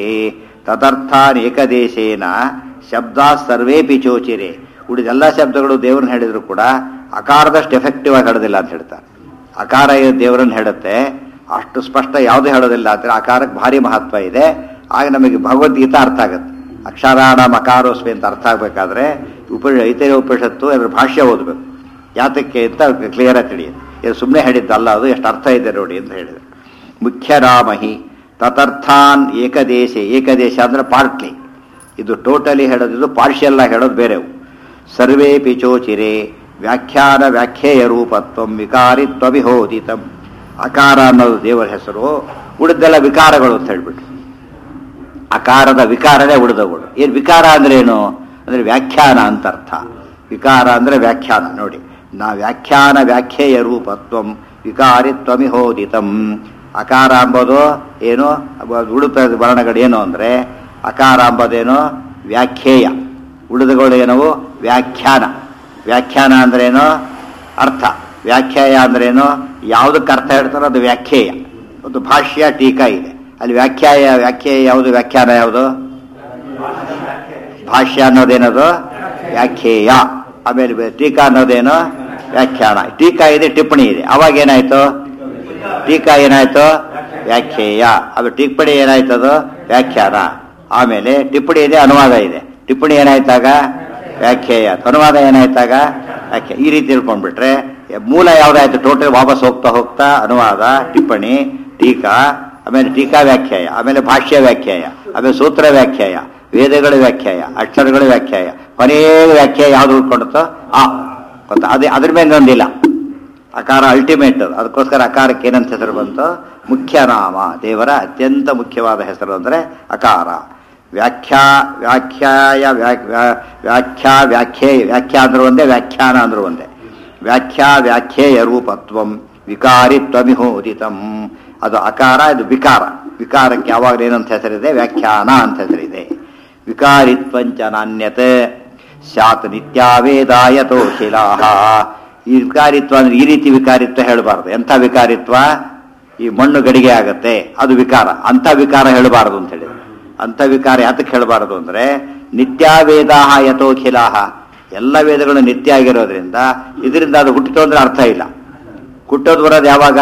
ತದರ್ಥಾನೇಕದೇಶೇನ ಶಬ್ದಾ ಸರ್ವೇಪಿ ಚೋಚಿರೆ ಉಳಿದೆಲ್ಲ ಶಬ್ದಗಳು ದೇವ್ರನ್ನ ಹೇಳಿದ್ರು ಕೂಡ ಅಕಾರದಷ್ಟು ಎಫೆಕ್ಟಿವ್ ಆಗಿ ಹೇಳೋದಿಲ್ಲ ಅಂತ ಹೇಳ್ತಾರೆ ಅಕಾರ ಇದು ದೇವರನ್ನ ಹೇಳುತ್ತೆ ಅಷ್ಟು ಸ್ಪಷ್ಟ ಯಾವುದೂ ಹೇಳೋದಿಲ್ಲ ಅಂದ್ರೆ ಅಕಾರಕ್ಕೆ ಭಾರಿ ಮಹತ್ವ ಇದೆ ಆಗ ನಮಗೆ ಭಗವದ್ಗೀತಾ ಅರ್ಥ ಆಗುತ್ತೆ ಅಕ್ಷರಾಣ ಮಕಾರೋಸ್ಮಿ ಅಂತ ಅರ್ಥ ಆಗಬೇಕಾದ್ರೆ ಉಪ ಐತರ್ಯ ಉಪನಿಷತ್ತು ಅದ್ರ ಭಾಷ್ಯ ಓದಬೇಕು ಯಾತಕ್ಕೆ ಅಂತ ಕ್ಲಿಯರ್ ಆಗಿ ತಿಳಿಯುತ್ತೆ ಇದು ಸುಮ್ಮನೆ ಹೇಳಿದ್ದಲ್ಲ ಅದು ಎಷ್ಟು ಅರ್ಥ ಇದೆ ನೋಡಿ ಅಂತ ಹೇಳಿದ್ರು ಮುಖ್ಯ ರಾಮಹಿ ತದರ್ಥಾನ್ ಏಕದೇಶ ಏಕದೇಶ ಅಂದ್ರೆ ಪಾರ್ಟ್ಲಿ ಇದು ಟೋಟಲಿ ಹೇಳೋದು ಇದು ಪಾರ್ಷಿಯಲ್ ಆಗಿ ಹೇಳೋದು ಬೇರೆವು ಸರ್ವೇ ಪಿಚೋಚಿರೆ ವ್ಯಾಖ್ಯಾನ ವ್ಯಾಖ್ಯೇಯ ರೂಪತ್ವ ವಿಕಾರಿತ್ವ ವಿಹೋದಿತಂ ಅಕಾರ ಅನ್ನೋದು ದೇವರ ಹೆಸರು ಉಳಿದೆಲ್ಲ ವಿಕಾರಗಳು ಅಂತ ಹೇಳ್ಬಿಟ್ಟು ಅಕಾರದ ವಿಕಾರನೇ ಉಳಿದವುಗಳು ಏನು ವಿಕಾರ ಅಂದ್ರೆ ಏನು ಅಂದ್ರೆ ವ್ಯಾಖ್ಯಾನ ಅಂತ ಅರ್ಥ ವಿಕಾರ ಅಂದ್ರೆ ವ್ಯಾಖ್ಯಾನ ನೋಡಿ ನಾ ವ್ಯಾಖ್ಯಾನ ವ್ಯಾಖ್ಯೇಯ ರೂಪತ್ವಂ ವಿಕಾರಿತ್ವಮಿಹೋದಿತಂ ಅಕಾರ ಅಂಬೋದು ಏನು ಉಡುಪ ವರ್ಣಗಳು ಏನು ಅಂದ್ರೆ ಅಕಾರ ಅಂಬೋದೇನು ವ್ಯಾಖ್ಯೇಯ ಉಳಿದಗಳು ಏನವು ವ್ಯಾಖ್ಯಾನ ವ್ಯಾಖ್ಯಾನ ಅಂದ್ರೇನು ಅರ್ಥ ವ್ಯಾಖ್ಯಾಯ ಅಂದ್ರೇನು ಯಾವುದಕ್ಕೆ ಅರ್ಥ ಹೇಳ್ತಾರೋ ಅದು ವ್ಯಾಖ್ಯೇಯ ಒಂದು ಭಾಷ್ಯ ಟೀಕಾ ಇದೆ ಅಲ್ಲಿ ವ್ಯಾಖ್ಯಾಯ ವ್ಯಾಖ್ಯೇಯ ಯಾವುದು ವ್ಯಾಖ್ಯಾನ ಯಾವುದು ಭಾಷ್ಯ ಅನ್ನೋದೇನದು ವ್ಯಾಖ್ಯೇಯ ಆಮೇಲೆ ಬೆ- ಟೀಕಾ ಅನ್ನೋದೇನು ವ್ಯಾಖ್ಯಾನ ಟೀಕಾ ಇದೆ ಟಿಪ್ಪಣಿ ಇದೆ ಅವಾಗ ಏನಾಯ್ತು ಟೀಕಾ ಏನಾಯ್ತು ವ್ಯಾಖ್ಯೇಯ ಆಮೇಲೆ ಟಿಪ್ಪಣಿ ಏನಾಯ್ತದು ವ್ಯಾಖ್ಯಾನ ಆಮೇಲೆ ಟಿಪ್ಪಣಿ ಇದೆ ಅನುವಾದ ಇದೆ ಟಿಪ್ಪಣಿ ಏನಾಯ್ತಾಗ ವ್ಯಾಖ್ಯೇಯ ಅನುವಾದ ಏನಾಯ್ತಾಗ ವ್ಯಾಖ್ಯೆ ಈ ರೀತಿ ತಿಳ್ಕೊಂಡ್ಬಿಟ್ರೆ ಮೂಲ ಯಾವ್ದಾಯ್ತು ಟೋಟಲ್ ವಾಪಸ್ ಹೋಗ್ತಾ ಹೋಗ್ತಾ ಅನುವಾದ ಟಿಪ್ಪಣಿ ಟೀಕಾ ಆಮೇಲೆ ಟೀಕಾ ವ್ಯಾಖ್ಯಾಯ ಆಮೇಲೆ ಭಾಷ್ಯ ವ್ಯಾಖ್ಯಾಯ ಆಮೇಲೆ ಸೂತ್ರ ವ್ಯಾಖ್ಯಾಯ ವೇದಗಳ ವ್ಯಾಖ್ಯಾಯ ಅಕ್ಷರಗಳ ವ್ಯಾಖ್ಯಾಯ ಕೊನೆಯ ವ್ಯಾಖ್ಯಾಯ ಯಾವ್ದು ಉಳ್ಕೊಂಡುತ್ತೋ ಆ ಗೊತ್ತಾ ಅದೇ ಅದ್ರ ಮೇಲೆ ಒಂದಿಲ್ಲ ಅಕಾರ ಅಲ್ಟಿಮೇಟ್ ಅದಕ್ಕೋಸ್ಕರ ಅಕಾರಕ್ಕೆ ಏನಂತ ಹೆಸರು ಬಂತು ಮುಖ್ಯ ನಾಮ ದೇವರ ಅತ್ಯಂತ ಮುಖ್ಯವಾದ ಹೆಸರು ಅಂದರೆ ಅಕಾರ ವ್ಯಾಖ್ಯಾ ವ್ಯಾಖ್ಯಾಯ ವ್ಯಾ- ವ್ಯಾ- ವ್ಯಾಖ್ಯಾ ವ್ಯಾಖ್ಯೇಯ ವ್ಯಾಖ್ಯಾ ಅಂದ್ರೆ ಒಂದೇ ವ್ಯಾಖ್ಯಾನ ಅಂದ್ರೆ ಒಂದೇ ವ್ಯಾಖ್ಯಾ ವ್ಯಾಖ್ಯೇಯ ರೂಪತ್ವಂ ವಿಕಾರಿತ್ವಮಿಹೋದಿತಂ ಅದು ಅಕಾರ ಇದು ವಿಕಾರ ವಿಕಾರಕ್ಕೆ ಯಾವಾಗಲೂ ಏನಂತ ಹೆಸರಿದೆ ವ್ಯಾಖ್ಯಾನ ಅಂತ ಹೆಸರಿದೆ ವಿಕಾರಿತ್ವಂಚ ನಾಣ್ಯತೆ ಸ್ಯಾತ್ ನಿತ್ಯಾವೇದಾಯತೋ ಶಿಲಾಹ ಈ ವಿಕಾರಿತ್ವ ಅಂದ್ರೆ ಈ ರೀತಿ ವಿಕಾರಿತ್ವ ಹೇಳಬಾರ್ದು ಎಂಥ ವಿಕಾರಿತ್ವ ಈ ಮಣ್ಣು ಗಡಿಗೆ ಆಗತ್ತೆ ಅದು ವಿಕಾರ ಅಂಥ ವಿಕಾರ ಹೇಳಬಾರದು ಅಂತ ಹೇಳಿ ಅಂಥ ವಿಕಾರ ಯಾತಕ್ಕೆ ಹೇಳಬಾರದು ಅಂದ್ರೆ ನಿತ್ಯಾವೇದಾಹ ಯಥೋಖಿಲಾಹ ಎಲ್ಲ ವೇದಗಳು ನಿತ್ಯ ಆಗಿರೋದ್ರಿಂದ ಇದರಿಂದ ಅದು ಹುಟ್ಟಿತು ಅಂದ್ರೆ ಅರ್ಥ ಇಲ್ಲ ಹುಟ್ಟೋದು ಬರೋದು ಯಾವಾಗ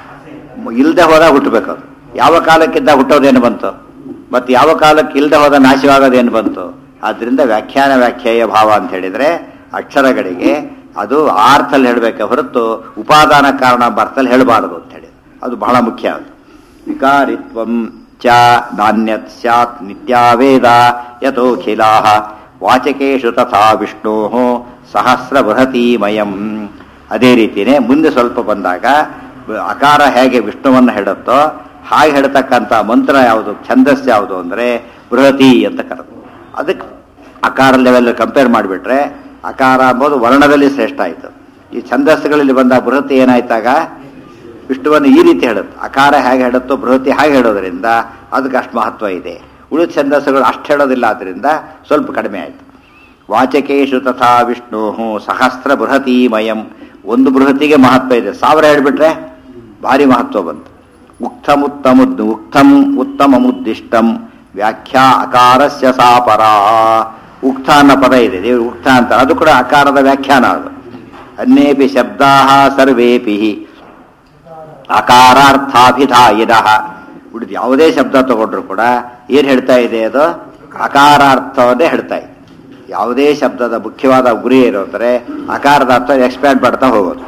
ಇಲ್ದೆ ಹೋದಾಗ ಹುಟ್ಟಬೇಕು ಅದು ಯಾವ ಕಾಲಕ್ಕಿದ್ದ ಹುಟ್ಟೋದೇನು ಬಂತು ಮತ್ತು ಯಾವ ಕಾಲಕ್ಕೆ ಇಲ್ದೆ ಹೋದ ನಾಶವಾಗೋದೇನು ಬಂತು ಆದ್ರಿಂದ ವ್ಯಾಖ್ಯಾನ ವ್ಯಾಖ್ಯಾಯ ಭಾವ ಅಂತ ಹೇಳಿದ್ರೆ ಅಕ್ಷರಗಳಿಗೆ ಅದು ಆರ್ಥಲ್ಲಿ ಹೇಳಬೇಕೆ ಹೊರತು ಉಪಾದಾನ ಕಾರಣ ಬರ್ತಲ್ಲಿ ಹೇಳಬಾರದು ಅಂತ ಹೇಳಿ ಅದು ಬಹಳ ಮುಖ್ಯ ಅದು ವಿಕಾರಿತ್ವಂ ಚ ನಾಣ್ಯತ್ ಸ್ಯಾತ್ ನಿತ್ಯಾವೇದ ಯಥೋಖಿಲಾಹ ವಾಚಕೇಶು ತಥಾ ವಿಷ್ಣೋ ಸಹಸ್ರ ಬೃಹತೀಮಯಂ ಅದೇ ರೀತಿಯೇ ಮುಂದೆ ಸ್ವಲ್ಪ ಬಂದಾಗ ಬ- ಅಕಾರ ಹೇಗೆ ವಿಷ್ಣುವನ್ನು ಹೇಳುತ್ತೋ ಹಾಗೆ ಹೇಳ್ತಕ್ಕಂಥ ಮಂತ್ರ ಯಾವುದು ಛಂದಸ್ ಯಾವುದು ಅಂದರೆ ಬೃಹತಿ ಅಂತ ಕರೆದು ಅದಕ್ಕೆ ಅಕಾರ ಲೆವೆಲ್ ಕಂಪೇರ್ ಮಾಡಿಬಿಟ್ರೆ ಅಕಾರ ಅಂಬೋದು ವರ್ಣದಲ್ಲಿ ಶ್ರೇಷ್ಠ ಆಯಿತು ಈ ಛಂದಸ್ಸುಗಳಲ್ಲಿ ಬಂದ ಬೃಹತಿ ಏನಾಯ್ತಾಗ ವಿಷ್ಣುವನ್ನು ಈ ರೀತಿ ಹೇಳುತ್ತೆ ಅಕಾರ ಹೇಗೆ ಹೇಳುತ್ತೋ ಬೃಹತಿ ಹಾಗೆ ಹೇಳೋದ್ರಿಂದ ಅದಕ್ಕೆ ಅಷ್ಟು ಮಹತ್ವ ಇದೆ ಉಳಿದ ಛಂದಸ್ಸುಗಳು ಅಷ್ಟು ಹೇಳೋದಿಲ್ಲ ಆದ್ದರಿಂದ ಸ್ವಲ್ಪ ಕಡಿಮೆ ಆಯಿತು ವಾಚಕೇಶು ತಥಾ ವಿಷ್ಣು ಸಹಸ್ರ ಬೃಹತೀಮಯಂ ಒಂದು ಬೃಹತಿಗೆ ಮಹತ್ವ ಇದೆ ಸಾವಿರ ಹೇಳ್ಬಿಟ್ರೆ ಭಾರಿ ಮಹತ್ವ ಬಂತು ಉಕ್ತಮುತ್ತಮ ಉಕ್ತಂ ಉತ್ತಮಮುದ್ದಿಷ್ಟಂ ವ್ಯಾಖ್ಯಾ ಅಕಾರಸ್ಯ ಸಾಪರ ಉಕ್ತ ಅನ್ನೋ ಪದ ಇದೆ ದೇವರು ಉಕ್ತ ಅಂತ ಅದು ಕೂಡ ಅಕಾರದ ವ್ಯಾಖ್ಯಾನ ಅದು ಅನ್ಯೇಪಿ ಶಬ್ದಾ ಸರ್ವೇಪಿ ಅಕಾರಾರ್ಥಾಭಿಧಾಯಿನ ಉಳಿದು ಯಾವುದೇ ಶಬ್ದ ತಗೊಂಡ್ರು ಕೂಡ ಏನು ಹೇಳ್ತಾ ಇದೆ ಅದು ಅಕಾರಾರ್ಥವನ್ನೇ ಹೇಳ್ತಾ ಇದೆ ಯಾವುದೇ ಶಬ್ದದ ಮುಖ್ಯವಾದ ಗುರಿ ಏನು ಅಂದರೆ ಅಕಾರದ ಅರ್ಥ ಎಕ್ಸ್ಪ್ಯಾಂಡ್ ಮಾಡ್ತಾ ಹೋಗೋದು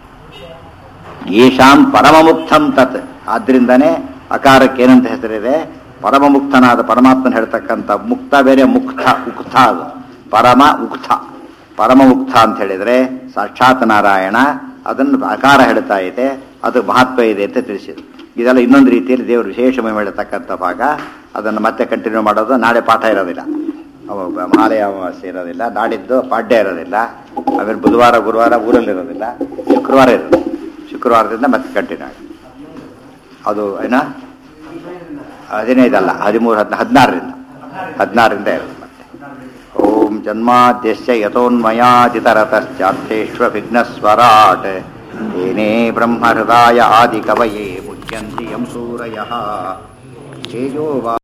ಯೇಷಾಂ ಪರಮಮುಕ್ತಂ ತತ್ ಆದ್ರಿಂದನೇ ಅಕಾರಕ್ಕೆ ಏನಂತ ಹೆಸರಿದೆ ಪರಮಮುಕ್ತನಾದ ಪರಮಾತ್ಮನ ಹೇಳ್ತಕ್ಕಂಥ ಮುಕ್ತ ಬೇರೆ ಮುಕ್ತ ಉಕ್ತ ಅದು ಪರಮ ಉಕ್ತ ಪರಮ ಮುಕ್ತ ಅಂತ ಹೇಳಿದ್ರೆ ಸಾಕ್ಷಾತ್ ನಾರಾಯಣ ಅದನ್ನು ಅಕಾರ ಹೇಳ್ತಾ ಇದೆ ಅದು ಮಹತ್ವ ಇದೆ ಅಂತ ತಿಳಿಸಿದ್ರು ಇದೆಲ್ಲ ಇನ್ನೊಂದು ರೀತಿಯಲ್ಲಿ ದೇವರು ವಿಶೇಷ ಮಹಿಮೆ ಹೇಳ್ತಕ್ಕಂಥ ಭಾಗ ಅದನ್ನು ಮತ್ತೆ ಕಂಟಿನ್ಯೂ ಮಾಡೋದು ನಾಳೆ ಪಾಠ ಇರೋದಿಲ್ಲ ಅವ- ಮಾಲೆ ಅಮಾವಾಸ್ಯೆ ಇರೋದಿಲ್ಲ ನಾಡಿದ್ದು ಪಾಡ್ಯ ಇರೋದಿಲ್ಲ ಆಮೇಲೆ ಬುಧವಾರ ಗುರುವಾರ ಊರಲ್ಲಿ ಇರೋದಿಲ್ಲ ಶುಕ್ರವಾರ ಇರೋದು ಶುಕ್ರವಾರದಿಂದ ಮತ್ತೆ ಕಂಟಿನ್ಯೂ ಆಗುತ್ತೆ ಅದು ಏನ ಹದಿನೈದಲ್ಲ ಹದಿಮೂರು ಹದ್ ಹದಿನಾರರಿಂದ ಹದಿನಾರರಿಂದ ಇರುತ್ತೆ ಮತ್ತೆ ಓಂ ಜನ್ಮಾದ್ಯಸ್ಯ ಯಥೋನ್ಮಯಾದಿತರತಶ್ಚಾರ್ಥೇಶ್ವ ವಿಘ್ನಸ್ವರಾಟ್ ಏನೇ ಬ್ರಹ್ಮಹೃದಾಯ ಆದಿಕವಯೇ ಮುಚ್ಯಂತಿ ಯಂ ಸೂರಯಃ ತೇಜೋ ವಾ